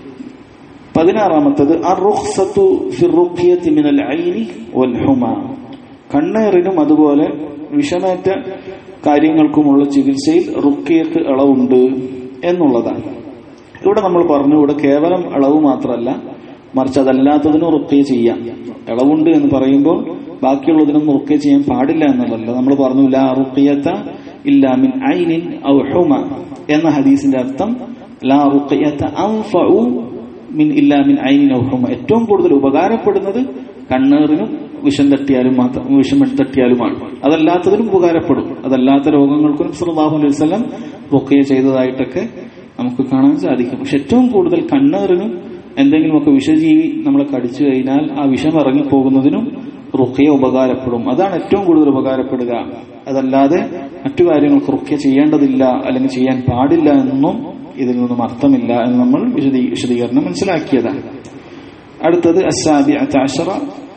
പതിനാറാമത്തത് അറുഖ്സത്തു ഫിറുഖിയത്തി മിനൽ ഐനി വൽ ഹുമ കണ്ണേറിനും അതുപോലെ വിഷമേറ്റ കാര്യങ്ങൾക്കുമുള്ള ചികിത്സയിൽ റുക്കിയക്ക് ഇളവുണ്ട് എന്നുള്ളതാണ് ഇവിടെ നമ്മൾ പറഞ്ഞു ഇവിടെ കേവലം ഇളവ് മാത്രമല്ല മറിച്ച് അതല്ലാത്തതിനും റുക്കിയ ചെയ്യാം ഇളവുണ്ട് എന്ന് പറയുമ്പോൾ ബാക്കിയുള്ളതിനൊന്നും റുക്കിയ ചെയ്യാൻ പാടില്ല എന്നുള്ളതല്ല നമ്മൾ പറഞ്ഞു ലാ റുക്കിയത്ത ഇല്ലാ മിൻ ഐനിൻ ഔ ഹുമ എന്ന ഹദീസിന്റെ അർത്ഥം ലാ റുക്കിയത്ത അൻഫഉ മിൻ ഇല്ലാ മിൻ ഐനിൻ ഔ ഹുമ ഏറ്റവും കൂടുതൽ ഉപകാരപ്പെടുന്നത് കണ്ണേറിനും വിഷം തട്ടിയാലും മാത്രം വിഷം തട്ടിയാലുമാണ് അതല്ലാത്തതിനും ഉപകാരപ്പെടും അതല്ലാത്ത രോഗങ്ങൾക്കും സല്ലല്ലാഹു അലൈഹി വസല്ലം റുക്കിയ ചെയ്തതായിട്ടൊക്കെ നമുക്ക് കാണാൻ സാധിക്കും പക്ഷെ ഏറ്റവും കൂടുതൽ കണ്ണേറിനും എന്തെങ്കിലുമൊക്കെ വിഷജീവി നമ്മളെ കടിച്ചു കഴിഞ്ഞാൽ ആ വിഷം ഇറങ്ങിപ്പോകുന്നതിനും റുഖ്യ ഉപകാരപ്പെടും അതാണ് ഏറ്റവും കൂടുതൽ ഉപകാരപ്പെടുക അതല്ലാതെ മറ്റു കാര്യങ്ങൾക്ക് റുഖ്യ ചെയ്യേണ്ടതില്ല അല്ലെങ്കിൽ ചെയ്യാൻ പാടില്ല എന്നും ഇതിൽ നിന്നും അർത്ഥമില്ല എന്ന് നമ്മൾ വിശദീ വിശദീകരണം മനസ്സിലാക്കിയതാണ് അടുത്തത് അസാബി അത്താശറ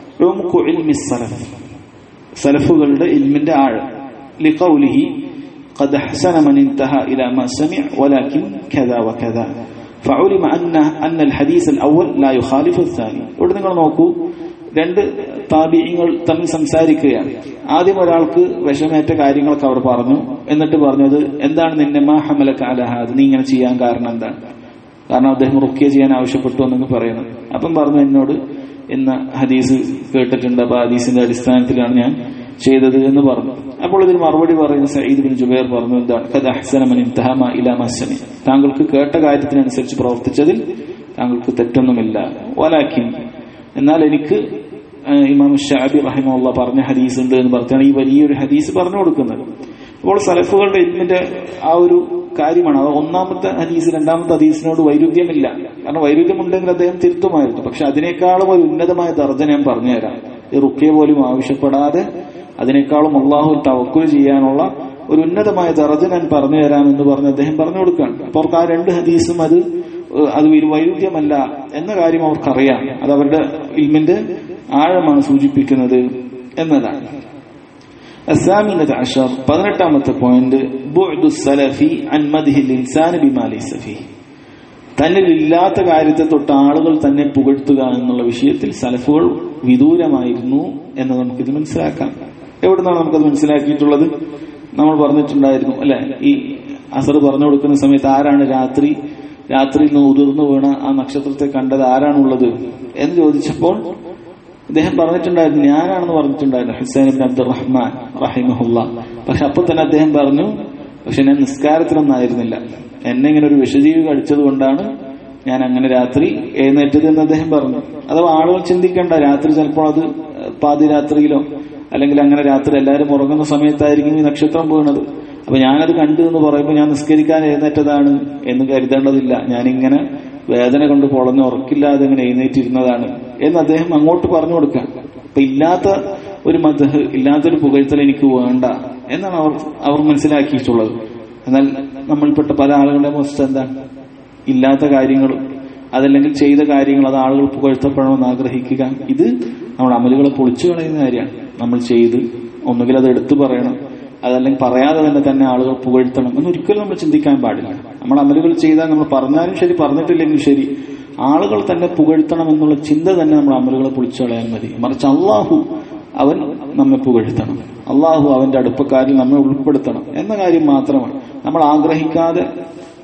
സലഫുകളുടെ ഇൽമിന്റെ ആഴം ലിഖൗലിഹി قد أحسن من انتهى إلى ما سمع ولكن كذا وكذا فعلم أن أن الحديث الأول لا يخالف الثاني ഇവിടെ നിങ്ങൾ നോക്കൂ രണ്ട് താബിയങ്ങൾ തമ്മിൽ സംസാരിക്കുകയാണ് ആദ്യം ഒരാൾക്ക് വിഷമേറ്റ കാര്യങ്ങളൊക്കെ അവർ പറഞ്ഞു എന്നിട്ട് പറഞ്ഞത് എന്താണ് നിന്നെ മാ ഹമലക അലഹാദ് നീ ഇങ്ങനെ ചെയ്യാൻ കാരണം എന്താണ് കാരണം അദ്ദേഹം റുക്കിയ ചെയ്യാൻ ആവശ്യപ്പെട്ടു എന്നൊക്കെ പറയുന്നു അപ്പം പറഞ്ഞു എന്നോട് എന്ന ഹദീസ് കേട്ടിട്ടുണ്ട് അപ്പൊ ഹദീസിന്റെ അടിസ്ഥാനത്തിലാണ് ഞാൻ ചെയ്തത് എന്ന് പറഞ്ഞു അപ്പോൾ ഇതിന് മറുപടി പറയുന്ന സയ്യിദ് ബിൻ ജുബൈർ പറഞ്ഞു എന്താണ് കഥ അഹ്സനമൻ ഇൻതഹമ ഇലാ മസ്സനി താങ്കൾക്ക് കേട്ട കാര്യത്തിനനുസരിച്ച് പ്രവർത്തിച്ചതിൽ താങ്കൾക്ക് തെറ്റൊന്നുമില്ല വലാക്കിൻ എന്നാൽ എനിക്ക് ഇമാം ഷാബി റഹിമുള്ള പറഞ്ഞ ഹദീസ് ഉണ്ട് എന്ന് പറഞ്ഞാണ് ഈ വലിയൊരു ഹദീസ് പറഞ്ഞു കൊടുക്കുന്നത് അപ്പോൾ സലഫുകളുടെ ഇൽമിന്റെ ആ ഒരു കാര്യമാണ് അത് ഒന്നാമത്തെ ഹദീസ് രണ്ടാമത്തെ ഹദീസിനോട് വൈരുദ്ധ്യമില്ല കാരണം വൈരുദ്ധ്യമുണ്ടെങ്കിൽ അദ്ദേഹം തിരുത്തുമായിരുന്നു പക്ഷെ അതിനേക്കാളും ഒരു ഉന്നതമായ ദർജ ഞാൻ പറഞ്ഞുതരാം ഈ റുക്കിയ പോലും ആവശ്യപ്പെടാതെ അതിനേക്കാളും അള്ളാഹു തവക്കുൽ ചെയ്യാനുള്ള ഒരു ഉന്നതമായ ദർജ ഞാൻ പറഞ്ഞു തരാം എന്ന് പറഞ്ഞ് അദ്ദേഹം പറഞ്ഞു കൊടുക്കുകയാണ് അപ്പൊ അവർക്ക് ആ രണ്ട് ഹദീസും അത് അത് വൈരുദ്ധ്യമല്ല എന്ന കാര്യം അവർക്കറിയാം അത് അവരുടെ ഇൽമിന്റെ ആഴമാണ് സൂചിപ്പിക്കുന്നത് എന്നതാണ് الثامنة عشر പതിനെട്ടാമത്തെ പോയിന്റ് بعد السلف عن مده الإنسان بما ليس فيه തന്നിലില്ലാത്ത കാര്യത്തെ തൊട്ട് ആളുകൾ തന്നെ പുകഴ്ത്തുക എന്നുള്ള വിഷയത്തിൽ സലഫുകൾ വിദൂരമായിരുന്നു എന്ന് നമുക്കിത് മനസ്സിലാക്കാം എവിടെ നിന്നാണ് നമുക്കത് മനസ്സിലാക്കിയിട്ടുള്ളത് നമ്മൾ പറഞ്ഞിട്ടുണ്ടായിരുന്നു അല്ലെ ഈ അസർ പറഞ്ഞു കൊടുക്കുന്ന സമയത്ത് ആരാണ് രാത്രി രാത്രിയിൽ നിന്ന് ഉതിർന്നു വീണ ആ നക്ഷത്രത്തെ കണ്ടത് ആരാണുള്ളത് എന്ന് ചോദിച്ചപ്പോൾ അദ്ദേഹം പറഞ്ഞിട്ടുണ്ടായിരുന്നു ഞാനാണെന്ന് പറഞ്ഞിട്ടുണ്ടായിരുന്നു ഹുസൈൻ ബിൻ അബ്ദുറഹ്മാൻ റഹിമഹുല്ല പക്ഷെ അപ്പൊ തന്നെ അദ്ദേഹം പറഞ്ഞു പക്ഷെ ഞാൻ നിസ്കാരത്തിലൊന്നും ആയിരുന്നില്ല എന്നെ ഇങ്ങനെ ഒരു വിഷജീവി കടിച്ചത് കൊണ്ടാണ് ഞാൻ അങ്ങനെ രാത്രി എഴുന്നേറ്റത് എന്ന് അദ്ദേഹം പറഞ്ഞു അഥവാ ആളുകൾ ചിന്തിക്കേണ്ട രാത്രി ചിലപ്പോൾ അത് പാതിരാത്രിയിലോ അല്ലെങ്കിൽ അങ്ങനെ രാത്രി എല്ലാവരും ഉറങ്ങുന്ന സമയത്തായിരിക്കും ഈ നക്ഷത്രം വീണത് അപ്പൊ ഞാനത് കണ്ടു എന്ന് പറയുമ്പോൾ ഞാൻ നിസ്കരിക്കാൻ എഴുന്നേറ്റതാണ് എന്ന് കരുതേണ്ടതില്ല ഞാനിങ്ങനെ വേദന കൊണ്ട് പൊളഞ്ഞ് ഉറക്കില്ലാതെ ഇങ്ങനെ എഴുന്നേറ്റിരുന്നതാണ് എന്ന് അദ്ദേഹം അങ്ങോട്ട് പറഞ്ഞു കൊടുക്കാം അപ്പൊ ഇല്ലാത്ത ഒരു മതഹ് ഇല്ലാത്തൊരു പുകഴ്ത്തൽ എനിക്ക് വേണ്ട എന്നാണ് അവർ അവർ മനസ്സിലാക്കിയിട്ടുള്ളത് എന്നാൽ നമ്മൾപ്പെട്ട പല ആളുകളുടെ അവസ്ഥ എന്താണ് ഇല്ലാത്ത കാര്യങ്ങളും അതല്ലെങ്കിൽ ചെയ്ത കാര്യങ്ങൾ അത് ആളുകൾ പുകഴ്ത്തപ്പെടണമെന്ന് ആഗ്രഹിക്കുക ഇത് നമ്മുടെ അമലുകളെ പൊളിച്ചു കളയുന്ന കാര്യമാണ് നമ്മൾ ചെയ്ത് ഒന്നുകിൽ അത് എടുത്തു പറയണം അതല്ലെങ്കിൽ പറയാതെ തന്നെ തന്നെ ആളുകൾ പുകഴ്ത്തണം എന്നൊരിക്കലും നമ്മൾ ചിന്തിക്കാൻ പാടില്ല നമ്മൾ അമലുകൾ ചെയ്താൽ നമ്മൾ പറഞ്ഞാലും ശരി പറഞ്ഞിട്ടില്ലെങ്കിൽ ശരി ആളുകൾ തന്നെ പുകഴ്ത്തണം എന്നുള്ള ചിന്ത തന്നെ നമ്മൾ അമലുകളെ പൊളിച്ചു കളയാൻ മതി മറിച്ച് അള്ളാഹു അവൻ നമ്മെ പുകഴ്ത്തണം അള്ളാഹു അവന്റെ അടുപ്പക്കാരിൽ നമ്മെ ഉൾപ്പെടുത്തണം എന്ന കാര്യം മാത്രമാണ് നമ്മൾ ആഗ്രഹിക്കാതെ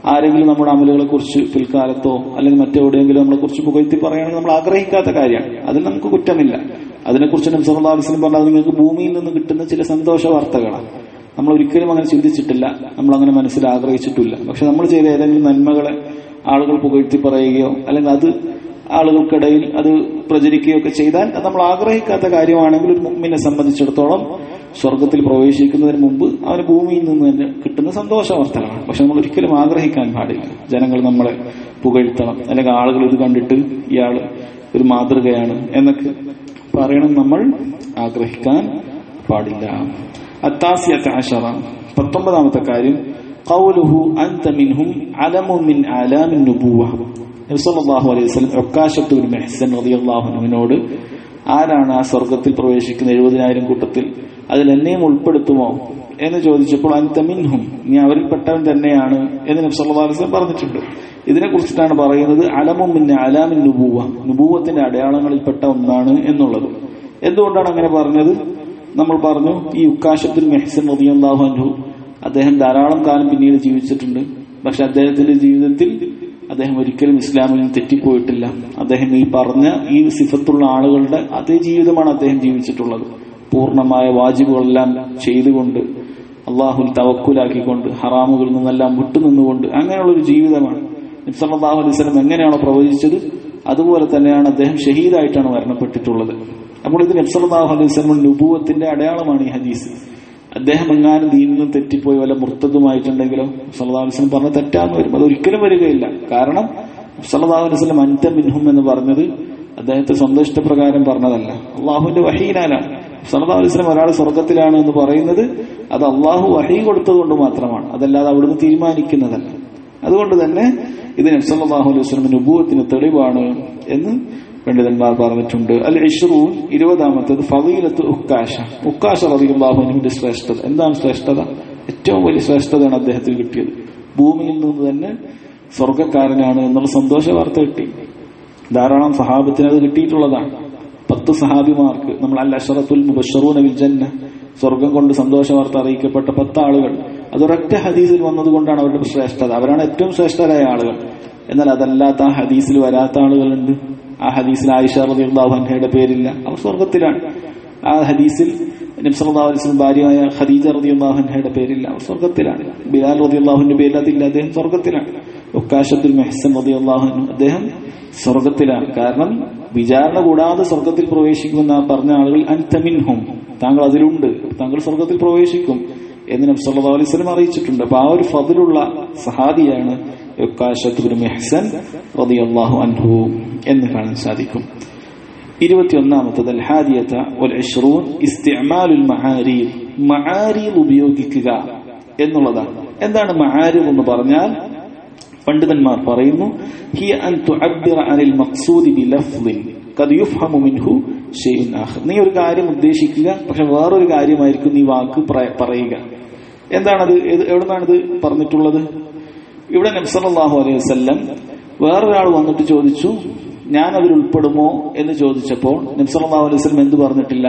ആരെങ്കിലും നമ്മുടെ അമലുകളെ കുറിച്ച് പിൽക്കാലത്തോ അല്ലെങ്കിൽ മറ്റെവിടെയെങ്കിലും നമ്മളെ കുറിച്ച് പുകഴ്ത്തി പറയുകയാണെങ്കിൽ നമ്മൾ ആഗ്രഹിക്കാത്ത കാര്യമാണ് അതിൽ നമുക്ക് കുറ്റമില്ല അതിനെക്കുറിച്ച് നബ്സല്ലാസ്ലം പറഞ്ഞാൽ നിങ്ങൾക്ക് ഭൂമിയിൽ നിന്ന് കിട്ടുന്ന ചില സന്തോഷ വാർത്തകളാണ് നമ്മൾ ഒരിക്കലും അങ്ങനെ ചിന്തിച്ചിട്ടില്ല നമ്മൾ അങ്ങനെ മനസ്സിൽ ആഗ്രഹിച്ചിട്ടില്ല പക്ഷെ നമ്മൾ ചെയ്ത ഏതെങ്കിലും നന്മകളെ ആളുകൾ പുകഴ്ത്തി പറയുകയോ അല്ലെങ്കിൽ അത് ആളുകൾക്കിടയിൽ അത് പ്രചരിക്കുകയോ ഒക്കെ ചെയ്താൽ അത് നമ്മൾ ആഗ്രഹിക്കാത്ത കാര്യമാണെങ്കിൽ ഒരു മുമ്മിനെ സംബന്ധിച്ചിടത്തോളം സ്വർഗത്തിൽ പ്രവേശിക്കുന്നതിന് മുമ്പ് അവന് ഭൂമിയിൽ നിന്ന് തന്നെ കിട്ടുന്ന സന്തോഷ വാർത്തകളാണ് പക്ഷെ നമ്മൾ ഒരിക്കലും ആഗ്രഹിക്കാൻ പാടില്ല ജനങ്ങൾ നമ്മളെ പുകഴ്ത്തണം അല്ലെങ്കിൽ ആളുകൾ ഇത് കണ്ടിട്ട് ഇയാൾ ഒരു മാതൃകയാണ് എന്നൊക്കെ പറയണം നമ്മൾ ആഗ്രഹിക്കാൻ പാടില്ല അത്താസിയത്തെ ആശറ പത്തൊമ്പതാമത്തെ കാര്യം കൗലുഹു അൻത മിൻഹും അലമു മിൻ അലാമിൻ നുബുവ നബി സല്ലല്ലാഹു അലൈഹി വസല്ലം ഉക്കാശത്ത് ബിൻ മെഹ്സൻ റളിയല്ലാഹു അൻഹുവിനോട് ആരാണ് ആ സ്വർഗത്തിൽ പ്രവേശിക്കുന്ന എഴുപതിനായിരം കൂട്ടത്തിൽ അതിൽ എന്നെയും ഉൾപ്പെടുത്തുമോ എന്ന് ചോദിച്ചപ്പോൾ അൻത മിൻഹും നീ അവരിൽപ്പെട്ടവൻ തന്നെയാണ് എന്ന് നബി സല്ലല്ലാഹു അലൈഹി വസല്ലം പറഞ്ഞിട്ടുണ്ട് ഇതിനെ കുറിച്ചിട്ടാണ് പറയുന്നത് അലമും മിന്ന അലാമിൻ നുബൂവ നുബൂവത്തിന്റെ അടയാളങ്ങളിൽപ്പെട്ട ഒന്നാണ് എന്നുള്ളത് എന്തുകൊണ്ടാണ് അങ്ങനെ പറഞ്ഞത് നമ്മൾ പറഞ്ഞു ഈ ഉക്കാശത്തിൽ മെഹ്സൻ റളിയല്ലാഹു അൻഹു അദ്ദേഹം ധാരാളം കാലം പിന്നീട് ജീവിച്ചിട്ടുണ്ട് പക്ഷെ അദ്ദേഹത്തിന്റെ ജീവിതത്തിൽ അദ്ദേഹം ഒരിക്കലും ഇസ്ലാമിൽ നിന്ന് തെറ്റിപ്പോയിട്ടില്ല അദ്ദേഹം ഈ പറഞ്ഞ ഈ സിഫത്തുള്ള ആളുകളുടെ അതേ ജീവിതമാണ് അദ്ദേഹം ജീവിച്ചിട്ടുള്ളത് പൂർണ്ണമായ വാജിബുകളെല്ലാം ചെയ്തുകൊണ്ട് അള്ളാഹുൽ തവക്കുലാക്കിക്കൊണ്ട് ഹറാമുകളിൽ നിന്നെല്ലാം വിട്ടുനിന്നുകൊണ്ട് അങ്ങനെയുള്ള ഒരു ജീവിതമാണ് നിബ്സല്ലാഹു അലൈഹി സ്വലം എങ്ങനെയാണോ പ്രവചിച്ചത് അതുപോലെ തന്നെയാണ് അദ്ദേഹം ഷഹീദായിട്ടാണ് മരണപ്പെട്ടിട്ടുള്ളത് അപ്പോൾ ഇത് നബ്സല്ലാഹു അലൈഹി സ്വലം നുപൂവത്തിന്റെ അടയാളമാണ് ഈ ഹദീസ് അദ്ദേഹം എങ്ങാനും ദീനിൽ നിന്നും തെറ്റിപ്പോയി വല്ല മുർത്തതുമായിട്ടുണ്ടെങ്കിലോ സല്ലാഹു വസ്ലം പറഞ്ഞ തെറ്റാന്ന് വരും അത് ഒരിക്കലും വരികയില്ല കാരണം സല്ലാഹു അലൈഹി സ്വലം അൻത മിൻഹും എന്ന് പറഞ്ഞത് അദ്ദേഹത്തെ സ്വന്തം ഇഷ്ടപ്രകാരം പറഞ്ഞതല്ല അള്ളാഹുവിന്റെ വഹീനാലാണ് സല്ലാ അലൈഹി സ്വലം ഒരാൾ സ്വർഗത്തിലാണ് എന്ന് പറയുന്നത് അത് അള്ളാഹു വഹീ കൊടുത്തതുകൊണ്ട് മാത്രമാണ് അതല്ലാതെ അവിടുന്ന് തീരുമാനിക്കുന്നതല്ല അതുകൊണ്ട് തന്നെ ഇത് നബ്സല്ലാഹു അലൈഹി വസ്ലമിന്റെ ഉപൂഹത്തിന് തെളിവാണ് എന്ന് പണ്ഡിതന്മാർ പറഞ്ഞിട്ടുണ്ട് അൽ ഇഷ്റൂൻ ഇരുപതാമത്തത് ഫവീലത്ത് ഉക്കാശ ഉക്കാശ റബിഅള്ളാഹുവിന്റെ ശ്രേഷ്ഠത എന്താണ് ശ്രേഷ്ഠത ഏറ്റവും വലിയ ശ്രേഷ്ഠതയാണ് അദ്ദേഹത്തിന് കിട്ടിയത് ഭൂമിയിൽ നിന്ന് തന്നെ സ്വർഗക്കാരനാണ് എന്നുള്ള സന്തോഷ വാർത്ത കിട്ടി ധാരാളം സഹാബത്തിന് അത് കിട്ടിയിട്ടുള്ളതാണ് പത്ത് സഹാബിമാർക്ക് നമ്മൾ അൽ അഷറത്തുൽ മുബഷറൂന വിൽ ജന്ന സ്വർഗം കൊണ്ട് സന്തോഷ വാർത്ത അറിയിക്കപ്പെട്ട പത്ത് ആളുകൾ അതൊരൊറ്റ ഹദീസിൽ വന്നതുകൊണ്ടാണ് അവരുടെ ശ്രേഷ്ഠത അവരാണ് ഏറ്റവും ശ്രേഷ്ഠരായ ആളുകൾ എന്നാൽ അതല്ലാത്ത ആ ഹദീസിൽ വരാത്ത ആളുകളുണ്ട് ആ ഹദീസിൽ ആയിഷ റളിയല്ലാഹു അൻഹയുടെ പേരില്ല അവർ സ്വർഗത്തിലാണ് ആ ഹദീസിൽ നബ്സല്ലാഹു അലൈഹി ഭാര്യയായ ഖദീജ റളിയല്ലാഹു അൻഹയുടെ പേരില്ല അവർ സ്വർഗത്തിലാണ് ബിലാൽ റളിയല്ലാഹുവിന്റെ പേരിൽ അതില്ല അദ്ദേഹം സ്വർഗത്തിലാണ് ഒക്കാശത്തുൽ മെഹ്സൻ റളിയല്ലാഹു അൻഹു അദ്ദേഹം സ്വർഗത്തിലാണ് കാരണം വിചാരണ കൂടാതെ സ്വർഗത്തിൽ പ്രവേശിക്കുമെന്ന് പറഞ്ഞ ആളുകൾ അൻതമിൻഹും താങ്കൾ അതിലുണ്ട് താങ്കൾ സ്വർഗത്തിൽ പ്രവേശിക്കും എന്ന് നബി സല്ലല്ലാഹു അലൈഹി വസല്ലം അറിയിച്ചിട്ടുണ്ട് അപ്പൊ ആ ഒരു ഫതിലുള്ള സഹാബിയാണ് യുക്കാശത്തുബിൻ മെഹ്സൻ റളിയല്ലാഹു അൻഹു എന്ന് കാണാൻ സാധിക്കും ഇരുപത്തിയൊന്നാമത്തത് അൽഹാദിയത്ത വൽ ഇഷ്റൂൻ ഇസ്തിഅമാലുൽ മആരീദ് മആരീദ് ഉപയോഗിക്കുക എന്നുള്ളതാണ് എന്താണ് മആരീദ് എന്ന് പറഞ്ഞാൽ പണ്ഡിതന്മാർ പറയുന്നു ഹി അൻ തുഅബ്ബിറ അനിൽ മഖ്സൂദി ബിലഫ്ളിൻ ഖദ് യുഫ്ഹമു മിൻഹു ഷൈഉൻ ആഖർ നീ ഒരു കാര്യം ഉദ്ദേശിക്കുക പക്ഷെ വേറൊരു കാര്യമായിരിക്കും നീ വാക്ക് പറയുക എന്താണത് എവിടുന്നാണിത് പറഞ്ഞിട്ടുള്ളത് ഇവിടെ നബ്സല്ലാഹു അലൈഹി വസല്ലം വേറൊരാൾ വന്നിട്ട് ചോദിച്ചു ഞാൻ അതിൽ ഉൾപ്പെടുമോ എന്ന് ചോദിച്ചപ്പോൾ നബ്സല്ലാഹു അലൈഹി വസല്ലം എന്ത് പറഞ്ഞിട്ടില്ല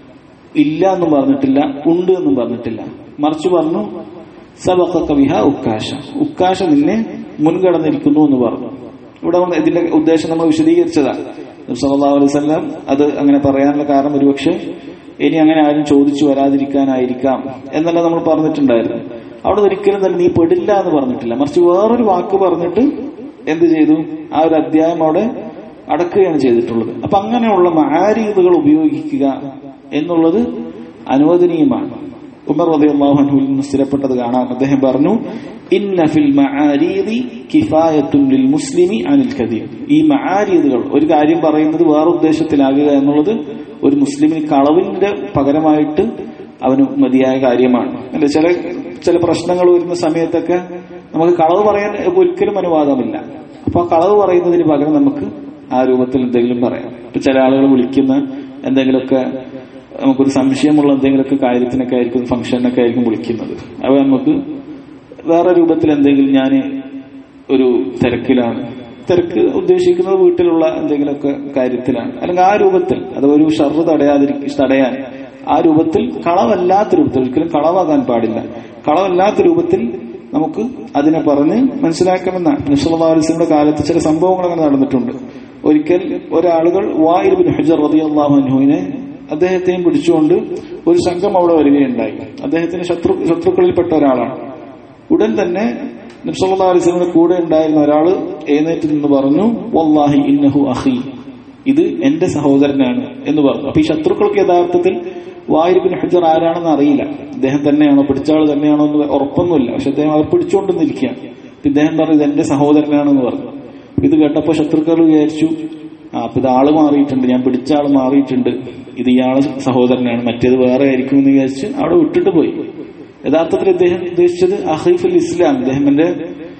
ഇല്ല എന്നും പറഞ്ഞിട്ടില്ല ഉണ്ട് എന്നും പറഞ്ഞിട്ടില്ല മറിച്ച് പറഞ്ഞു സബക്ക വിഹ ഉക്കാശ ഉക്കാശ നിന്നെ മുൻകടന്നിരിക്കുന്നു എന്ന് പറഞ്ഞു ഇവിടെ ഇതിന്റെ ഉദ്ദേശം നമ്മൾ വിശദീകരിച്ചതാണ് സല്ലല്ലാഹു അലൈഹി വസല്ലം അത് അങ്ങനെ പറയാനുള്ള കാരണം ഒരുപക്ഷെ ഇനി അങ്ങനെ ആരും ചോദിച്ചു വരാതിരിക്കാനായിരിക്കാം എന്നല്ല നമ്മൾ പറഞ്ഞിട്ടുണ്ടായിരുന്നു അവിടെ ഒരിക്കലും തന്നെ നീ പെടില്ല എന്ന് പറഞ്ഞിട്ടില്ല മറിച്ച് വേറൊരു വാക്ക് പറഞ്ഞിട്ട് എന്ത് ചെയ്തു ആ ഒരു അധ്യായം അവിടെ അടക്കുകയാണ് ചെയ്തിട്ടുള്ളത് അപ്പൊ അങ്ങനെയുള്ള മാരീതുകൾ ഉപയോഗിക്കുക എന്നുള്ളത് അനുവദനീയമാണ് ഉമർ റളിയല്ലാഹു അൻഹുവിൽ നിന്ന് സ്ഥിരപ്പെട്ടത് കാണാം അദ്ദേഹം പറഞ്ഞു ഇന്ന ഫിൽ മആരീദി കിഫായത്തുൻ ലിൽ മുസ്ലിമി അനിൽ കദീബ് ഈ മആരീദുകൾ ഒരു കാര്യം പറയുന്നത് വേറെ ഉദ്ദേശത്തിലാകുക എന്നുള്ളത് ഒരു മുസ്ലിമിന് കളവിന്റെ പകരമായിട്ട് അവന് മതിയായ കാര്യമാണ് അല്ലെ ചില ചില പ്രശ്നങ്ങൾ വരുന്ന സമയത്തൊക്കെ നമുക്ക് കളവ് പറയാൻ ഒരിക്കലും അനുവാദമില്ല അപ്പൊ ആ കളവ് പറയുന്നതിന് പകരം നമുക്ക് ആ രൂപത്തിൽ എന്തെങ്കിലും പറയാം ഇപ്പൊ ചില ആളുകൾ വിളിക്കുന്ന എന്തെങ്കിലുമൊക്കെ നമുക്കൊരു സംശയമുള്ള എന്തെങ്കിലുമൊക്കെ കാര്യത്തിനൊക്കെ ആയിരിക്കും ഫംഗ്ഷനൊക്കെ ആയിരിക്കും വിളിക്കുന്നത് അപ്പൊ നമുക്ക് വേറെ രൂപത്തിൽ എന്തെങ്കിലും ഞാൻ ഒരു തിരക്കിലാണ് തിരക്ക് ഉദ്ദേശിക്കുന്നത് വീട്ടിലുള്ള എന്തെങ്കിലുമൊക്കെ കാര്യത്തിലാണ് അല്ലെങ്കിൽ ആ രൂപത്തിൽ അത് ഒരു ഷർറ് തടയാതിരി തടയാൻ ആ രൂപത്തിൽ കളവല്ലാത്ത രൂപത്തിൽ ഒരിക്കലും കളവാകാൻ പാടില്ല കളവല്ലാത്ത രൂപത്തിൽ നമുക്ക് അതിനെ പറഞ്ഞ് മനസ്സിലാക്കണമെന്നാണ് നബ്സല്ലാ അലിസ്ലമിയുടെ കാലത്ത് ചില സംഭവങ്ങൾ അങ്ങനെ നടന്നിട്ടുണ്ട് ഒരിക്കൽ ഒരാളുകൾ വായിൽ ബിൻ ഹജർ റളിയല്ലാഹു അൻഹുവിനെ അദ്ദേഹത്തെയും പിടിച്ചുകൊണ്ട് ഒരു സംഘം അവിടെ വരികയുണ്ടായി അദ്ദേഹത്തിന് ശത്രു ശത്രുക്കളിൽപ്പെട്ട ഒരാളാണ് ഉടൻ തന്നെ നബ്സല്ലാ അലിസ്ലമിന്റെ കൂടെ ഉണ്ടായിരുന്ന ഒരാൾ എഴുന്നേറ്റ് നിന്ന് പറഞ്ഞു വല്ലാഹി ഇന്നഹു അഹി ഇത് എന്റെ സഹോദരനാണ് എന്ന് പറഞ്ഞു അപ്പൊ ഈ ശത്രുക്കൾക്ക് യഥാർത്ഥത്തിൽ വായിരിബിൻ ഹജർ ആരാണെന്ന് അറിയില്ല ഇദ്ദേഹം തന്നെയാണോ പിടിച്ച ആൾ തന്നെയാണോ എന്ന് ഉറപ്പൊന്നുമില്ല പക്ഷെ അദ്ദേഹം അവർ പിടിച്ചുകൊണ്ടിരിക്കുകയാണ് ഇദ്ദേഹം പറഞ്ഞു ഇത് എന്റെ സഹോദരനാണെന്ന് പറഞ്ഞു ഇത് കേട്ടപ്പോ ശത്രുക്കൾ വിചാരിച്ചു ആ അപ്പൊ ഇത് ആള് മാറിയിട്ടുണ്ട് ഞാൻ പിടിച്ച ആള് മാറിയിട്ടുണ്ട് ഇത് ഇയാള് സഹോദരനാണ് മറ്റേത് വേറെ ആയിരിക്കും എന്ന് വിചാരിച്ച് അവിടെ വിട്ടിട്ട് പോയി യഥാർത്ഥത്തിൽ അദ്ദേഹം ഉദ്ദേശിച്ചത് അഹീഫുൽ ഇസ്ലാം അദ്ദേഹം എന്റെ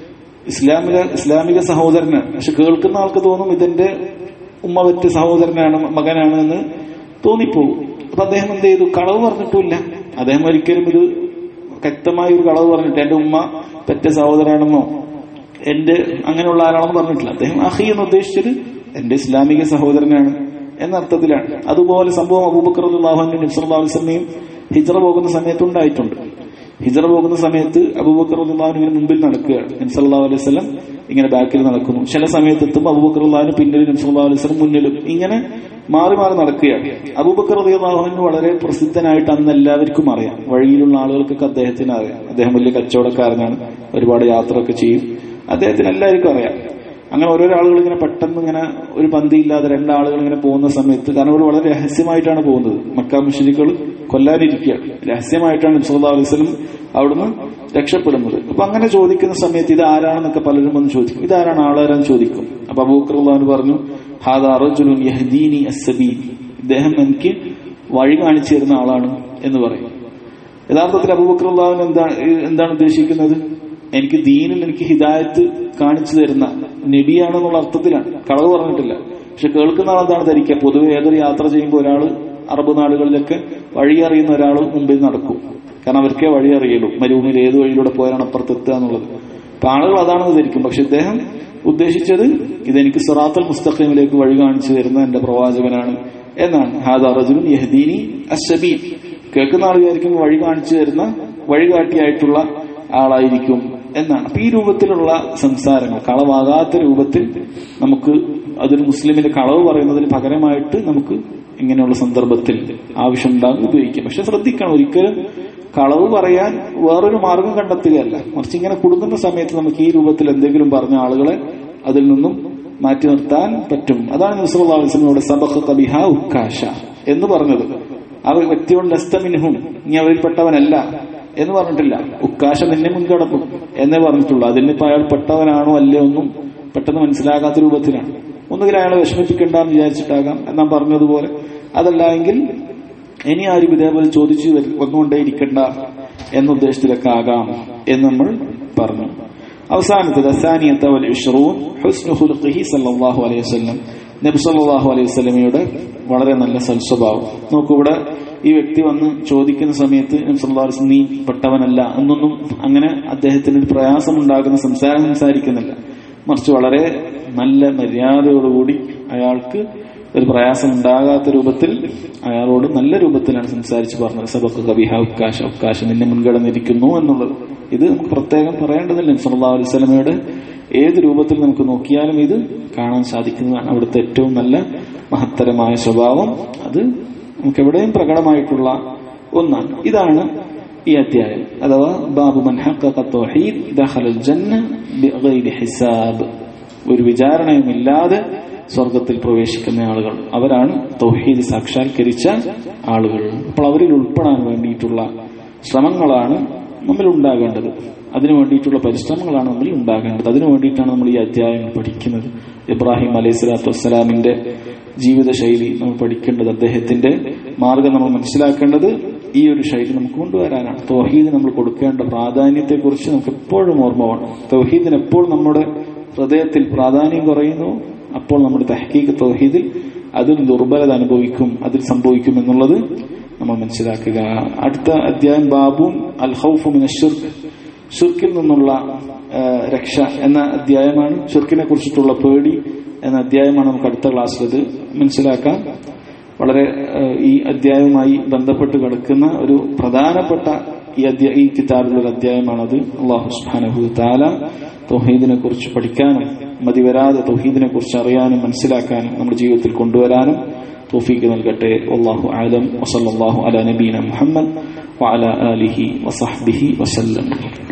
ഇസ്ലാമിക ഇസ്ലാമിക സഹോദരനാണ് പക്ഷെ കേൾക്കുന്ന ആൾക്ക് തോന്നും ഇതെന്റെ ഉമ്മ വെറ്റ സഹോദരനാണ് മകനാണ് എന്ന് തോന്നിപ്പോകും അപ്പൊ അദ്ദേഹം എന്ത് ചെയ്തു കളവ് പറഞ്ഞിട്ടില്ല അദ്ദേഹം ഒരിക്കലും ഇത് വ്യക്തമായ ഒരു കളവ് പറഞ്ഞിട്ട് എന്റെ ഉമ്മ പെറ്റ സഹോദരനാണെന്നോ എന്റെ അങ്ങനെയുള്ള ആരാണെന്ന് പറഞ്ഞിട്ടില്ല അദ്ദേഹം അഹി എന്ന് ഉദ്ദേശിച്ചത് എന്റെ ഇസ്ലാമിക സഹോദരനാണ് എന്ന അർത്ഥത്തിലാണ് അതുപോലെ സംഭവം അബൂബക്കർ അള്ളാഹുവിന്റെ നബ്സല്ലാ അലിസ്ലമയും ഹിജറ പോകുന്ന സമയത്ത് ഉണ്ടായിട്ടുണ്ട് ഹിജറ പോകുന്ന സമയത്ത് അബൂബക്കർ അള്ളാഹുൻ ഇങ്ങനെ മുമ്പിൽ നടക്കുകയാണ് നബ്സല്ലാ അലൈഹി സ്വലം ഇങ്ങനെ ബാക്കിൽ നടക്കുന്നു ചില സമയത്ത് എത്തുമ്പോൾ അബൂബക്കർ അള്ളാഹിന് പിന്നിലും നബ്സല്ലാ അലൈഹി സ്വലം മുന്നിലും ഇങ്ങനെ മാറി മാറി നടക്കുകയാണ് അബൂബക്കർ അള്ളാഹുവിന് വളരെ പ്രസിദ്ധനായിട്ട് അന്ന് എല്ലാവർക്കും അറിയാം വഴിയിലുള്ള ആളുകൾക്കൊക്കെ അദ്ദേഹത്തിന് അറിയാം അദ്ദേഹം വലിയ കച്ചവടക്കാരനാണ് ഒരുപാട് യാത്രയൊക്കെ ചെയ്യും അദ്ദേഹത്തിന് എല്ലാവർക്കും അറിയാം അങ്ങനെ ഓരോരോ ആളുകൾ ഇങ്ങനെ പെട്ടെന്ന് ഇങ്ങനെ ഒരു പന്തിയില്ലാതെ രണ്ടാളുകൾ ഇങ്ങനെ പോകുന്ന സമയത്ത് കാരണം ഇവിടെ വളരെ രഹസ്യമായിട്ടാണ് പോകുന്നത് മക്ക മുഷരിക്കുകൾ കൊല്ലാനിരിക്കുകയാണ് രഹസ്യമായിട്ടാണ് നബ്സല്ലാ അലൈവലം അവിടുന്ന് രക്ഷപ്പെടുന്നത് അപ്പൊ അങ്ങനെ ചോദിക്കുന്ന സമയത്ത് ഇത് ആരാണെന്നൊക്കെ പലരും വന്ന് ചോദിക്കും ഇതാരാണ് ആളാരാന്ന് ചോദിക്കും അപ്പൊ അബൂക്കറുല്ലാൻ പറഞ്ഞു ഹാദാ റജുലുൻ യഹ്ദീനി അസ്സബീ ഇദ്ദേഹം എനിക്ക് വഴി കാണിച്ചു തരുന്ന ആളാണ് എന്ന് പറയും യഥാർത്ഥത്തിൽ അബൂബക്കറുല്ലാവിൻ എന്താണ് എന്താണ് ഉദ്ദേശിക്കുന്നത് എനിക്ക് ദീനിൽ എനിക്ക് ഹിദായത്ത് കാണിച്ചു തരുന്ന നബിയാണെന്നുള്ള അർത്ഥത്തിലാണ് കളവ് പറഞ്ഞിട്ടില്ല പക്ഷെ കേൾക്കുന്ന ആൾ എന്താണ് ധരിക്കുക പൊതുവെ ഏതൊരു യാത്ര ചെയ്യുമ്പോൾ ഒരാൾ അറബ് നാടുകളിലൊക്കെ വഴി അറിയുന്ന ഒരാൾ മുമ്പിൽ നടക്കും കാരണം അവർക്കേ വഴി അറിയുള്ളൂ മരുഭൂമിയിൽ ഏത് വഴിയിലൂടെ പോയാലാണ് അപ്പുറത്തെത്തുക എന്നുള്ളത് അപ്പൊ ആളുകൾ അതാണെന്ന് ധരിക്കും പക്ഷെ ഇദ്ദേഹം ഉദ്ദേശിച്ചത് ഇതെനിക്ക് സിറാത്തൽ മുസ്തഖീമിലേക്ക് വഴി കാണിച്ചു തരുന്ന എന്റെ പ്രവാചകനാണ് എന്നാണ് ഹാദാ റജുലുൻ യഹ്ദീനി അസ്സബീൽ കേൾക്കുന്ന ആൾ വിചാരിക്കും വഴി കാണിച്ചു തരുന്ന വഴികാട്ടിയായിട്ടുള്ള ആളായിരിക്കും എന്നാണ് അപ്പൊ ഈ രൂപത്തിലുള്ള സംസാരങ്ങൾ കളവാകാത്ത രൂപത്തിൽ നമുക്ക് അതൊരു മുസ്ലിമിന്റെ കളവ് പറയുന്നതിന് പകരമായിട്ട് നമുക്ക് ഇങ്ങനെയുള്ള സന്ദർഭത്തിൽ ആവശ്യമുണ്ടാകും ഉപയോഗിക്കാം പക്ഷെ ശ്രദ്ധിക്കണം ഒരിക്കലും കളവ് പറയാൻ വേറൊരു മാർഗം കണ്ടെത്തുകയല്ല മറിച്ച് ഇങ്ങനെ കൊടുക്കുന്ന സമയത്ത് നമുക്ക് ഈ രൂപത്തിൽ എന്തെങ്കിലും പറഞ്ഞ ആളുകളെ അതിൽ നിന്നും മാറ്റി നിർത്താൻ പറ്റും അതാണ് നസുറുല്ലാസ്ലമിനോട് സബഖ് കബിഹ ഉക്കാശ എന്ന് പറഞ്ഞത് ആ വ്യക്തിയോട് ലസ്തമിൻഹും ഇനി അവരിൽപ്പെട്ടവനല്ല എന്ന് പറഞ്ഞിട്ടില്ല ഉക്കാശ നിന്നെ മുൻകടക്കും എന്നേ പറഞ്ഞിട്ടുള്ളൂ അതിനിപ്പോ അയാൾ പെട്ടവനാണോ അല്ലേ ഒന്നും പെട്ടെന്ന് മനസ്സിലാകാത്ത രൂപത്തിലാണ് ഒന്നുകിൽ അയാളെ വിഷമിപ്പിക്കണ്ടെന്ന് വിചാരിച്ചിട്ടാകാം എന്നാൻ പറഞ്ഞതുപോലെ അതല്ല എങ്കിൽ ഇനി ആരും ഇതേപോലെ ചോദിച്ചു വന്നുകൊണ്ടേ ഇരിക്കണ്ട എന്ന ഉദ്ദേശത്തിലൊക്കെ ആകാം എന്ന് നമ്മൾ പറഞ്ഞു അവസാനത്തത് അസാനിയത്തെ സല്ലല്ലാഹു അലൈഹി വസല്ലം നബി സല്ലല്ലാഹു അലൈഹി വസല്ലമയുടെ വളരെ നല്ല സൽസ്വഭാവം നോക്കൂ ഇവിടെ ഈ വ്യക്തി വന്ന് ചോദിക്കുന്ന സമയത്ത് നബി സല്ലല്ലാഹു അലൈഹി വസല്ലം നീ പെട്ടവനല്ല എന്നൊന്നും അങ്ങനെ അദ്ദേഹത്തിന് ഒരു പ്രയാസമുണ്ടാകുന്ന സംസാരം സംസാരിക്കുന്നില്ല മറിച്ച് വളരെ നല്ല മര്യാദയോടുകൂടി അയാൾക്ക് ഒരു പ്രയാസം ഉണ്ടാകാത്ത രൂപത്തിൽ അയാളോട് നല്ല രൂപത്തിലാണ് സംസാരിച്ച് പറഞ്ഞത് സബക്ക് കബിഹ ഉക്കാശ ഉക്കാശ നിന്നെ മുൻകടന്നിരിക്കുന്നു എന്നുള്ളത് ഇത് നമുക്ക് പ്രത്യേകം പറയേണ്ടതില്ല സല്ലാ അലൈഹി സ്വലമയുടെ ഏത് രൂപത്തിൽ നമുക്ക് നോക്കിയാലും ഇത് കാണാൻ സാധിക്കുന്നതാണ് അവിടുത്തെ ഏറ്റവും നല്ല മഹത്തരമായ സ്വഭാവം അത് നമുക്ക് എവിടെയും പ്രകടമായിട്ടുള്ള ഒന്നാണ് ഇതാണ് ഈ അധ്യായം അഥവാ ബാബു ഹിസാബ് ഒരു വിചാരണയുമില്ലാതെ സ്വർഗത്തിൽ പ്രവേശിക്കുന്ന ആളുകൾ അവരാണ് തൗഹീദ് സാക്ഷാത്കരിച്ച ആളുകൾ അപ്പോൾ അവരിൽ ഉൾപ്പെടാൻ വേണ്ടിയിട്ടുള്ള ശ്രമങ്ങളാണ് നമ്മിൽ ഉണ്ടാകേണ്ടത് അതിനു വേണ്ടിയിട്ടുള്ള പരിശ്രമങ്ങളാണ് നമ്മിൽ ഉണ്ടാകേണ്ടത് അതിനു വേണ്ടിയിട്ടാണ് നമ്മൾ ഈ അധ്യായം പഠിക്കുന്നത് ഇബ്രാഹിം അലൈഹി സ്വലാത്തു വസ്സലാമിന്റെ ജീവിതശൈലി നമ്മൾ പഠിക്കേണ്ടത് അദ്ദേഹത്തിന്റെ മാർഗം നമ്മൾ മനസ്സിലാക്കേണ്ടത് ഈ ഒരു ശൈലി നമുക്ക് കൊണ്ടുവരാനാണ് തൗഹീദ് നമ്മൾ കൊടുക്കേണ്ട പ്രാധാന്യത്തെക്കുറിച്ച് നമുക്ക് എപ്പോഴും ഓർമ്മ വേണം തൗഹീദിന് എപ്പോൾ നമ്മുടെ ഹൃദയത്തിൽ പ്രാധാന്യം കുറയുന്നു അപ്പോൾ നമ്മുടെ തഹക്കീക്ക് തൗഹീദിൽ അതിൽ ദുർബലത അനുഭവിക്കും അതിൽ സംഭവിക്കും എന്നുള്ളത് നമ്മൾ മനസ്സിലാക്കുക അടുത്ത അധ്യായം ബാബുൻ അൽ ഹൗഫു മിന ഷിർക്ക് ഷിർക്കിൽ നിന്നുള്ള രക്ഷ എന്ന അധ്യായമാണ് ഷിർക്കിനെ കുറിച്ചിട്ടുള്ള പേടി എന്ന അധ്യായമാണ് നമുക്ക് അടുത്ത ക്ലാസ്സിലത് മനസ്സിലാക്കാം വളരെ ഈ അധ്യായവുമായി ബന്ധപ്പെട്ട് കിടക്കുന്ന ഒരു പ്രധാനപ്പെട്ട ഈ അധ്യായ ഈ കിതാബിലുള്ള ഒരു അധ്യായമാണത് അള്ളാഹു സുബ്ഹാനഹു താല തൗഹീദിനെ കുറിച്ച് പഠിക്കാനും മതി വരാതെ തൗഹീദിനെ കുറിച്ച് അറിയാനും മനസ്സിലാക്കാനും നമ്മുടെ ജീവിതത്തിൽ കൊണ്ടുവരാനും തോഫീക്ക് നൽകട്ടെ അള്ളാഹു ആലം വസല്ലാഹു അല നബീന മുഹമ്മദ് وعلى آله وصحبه وسلم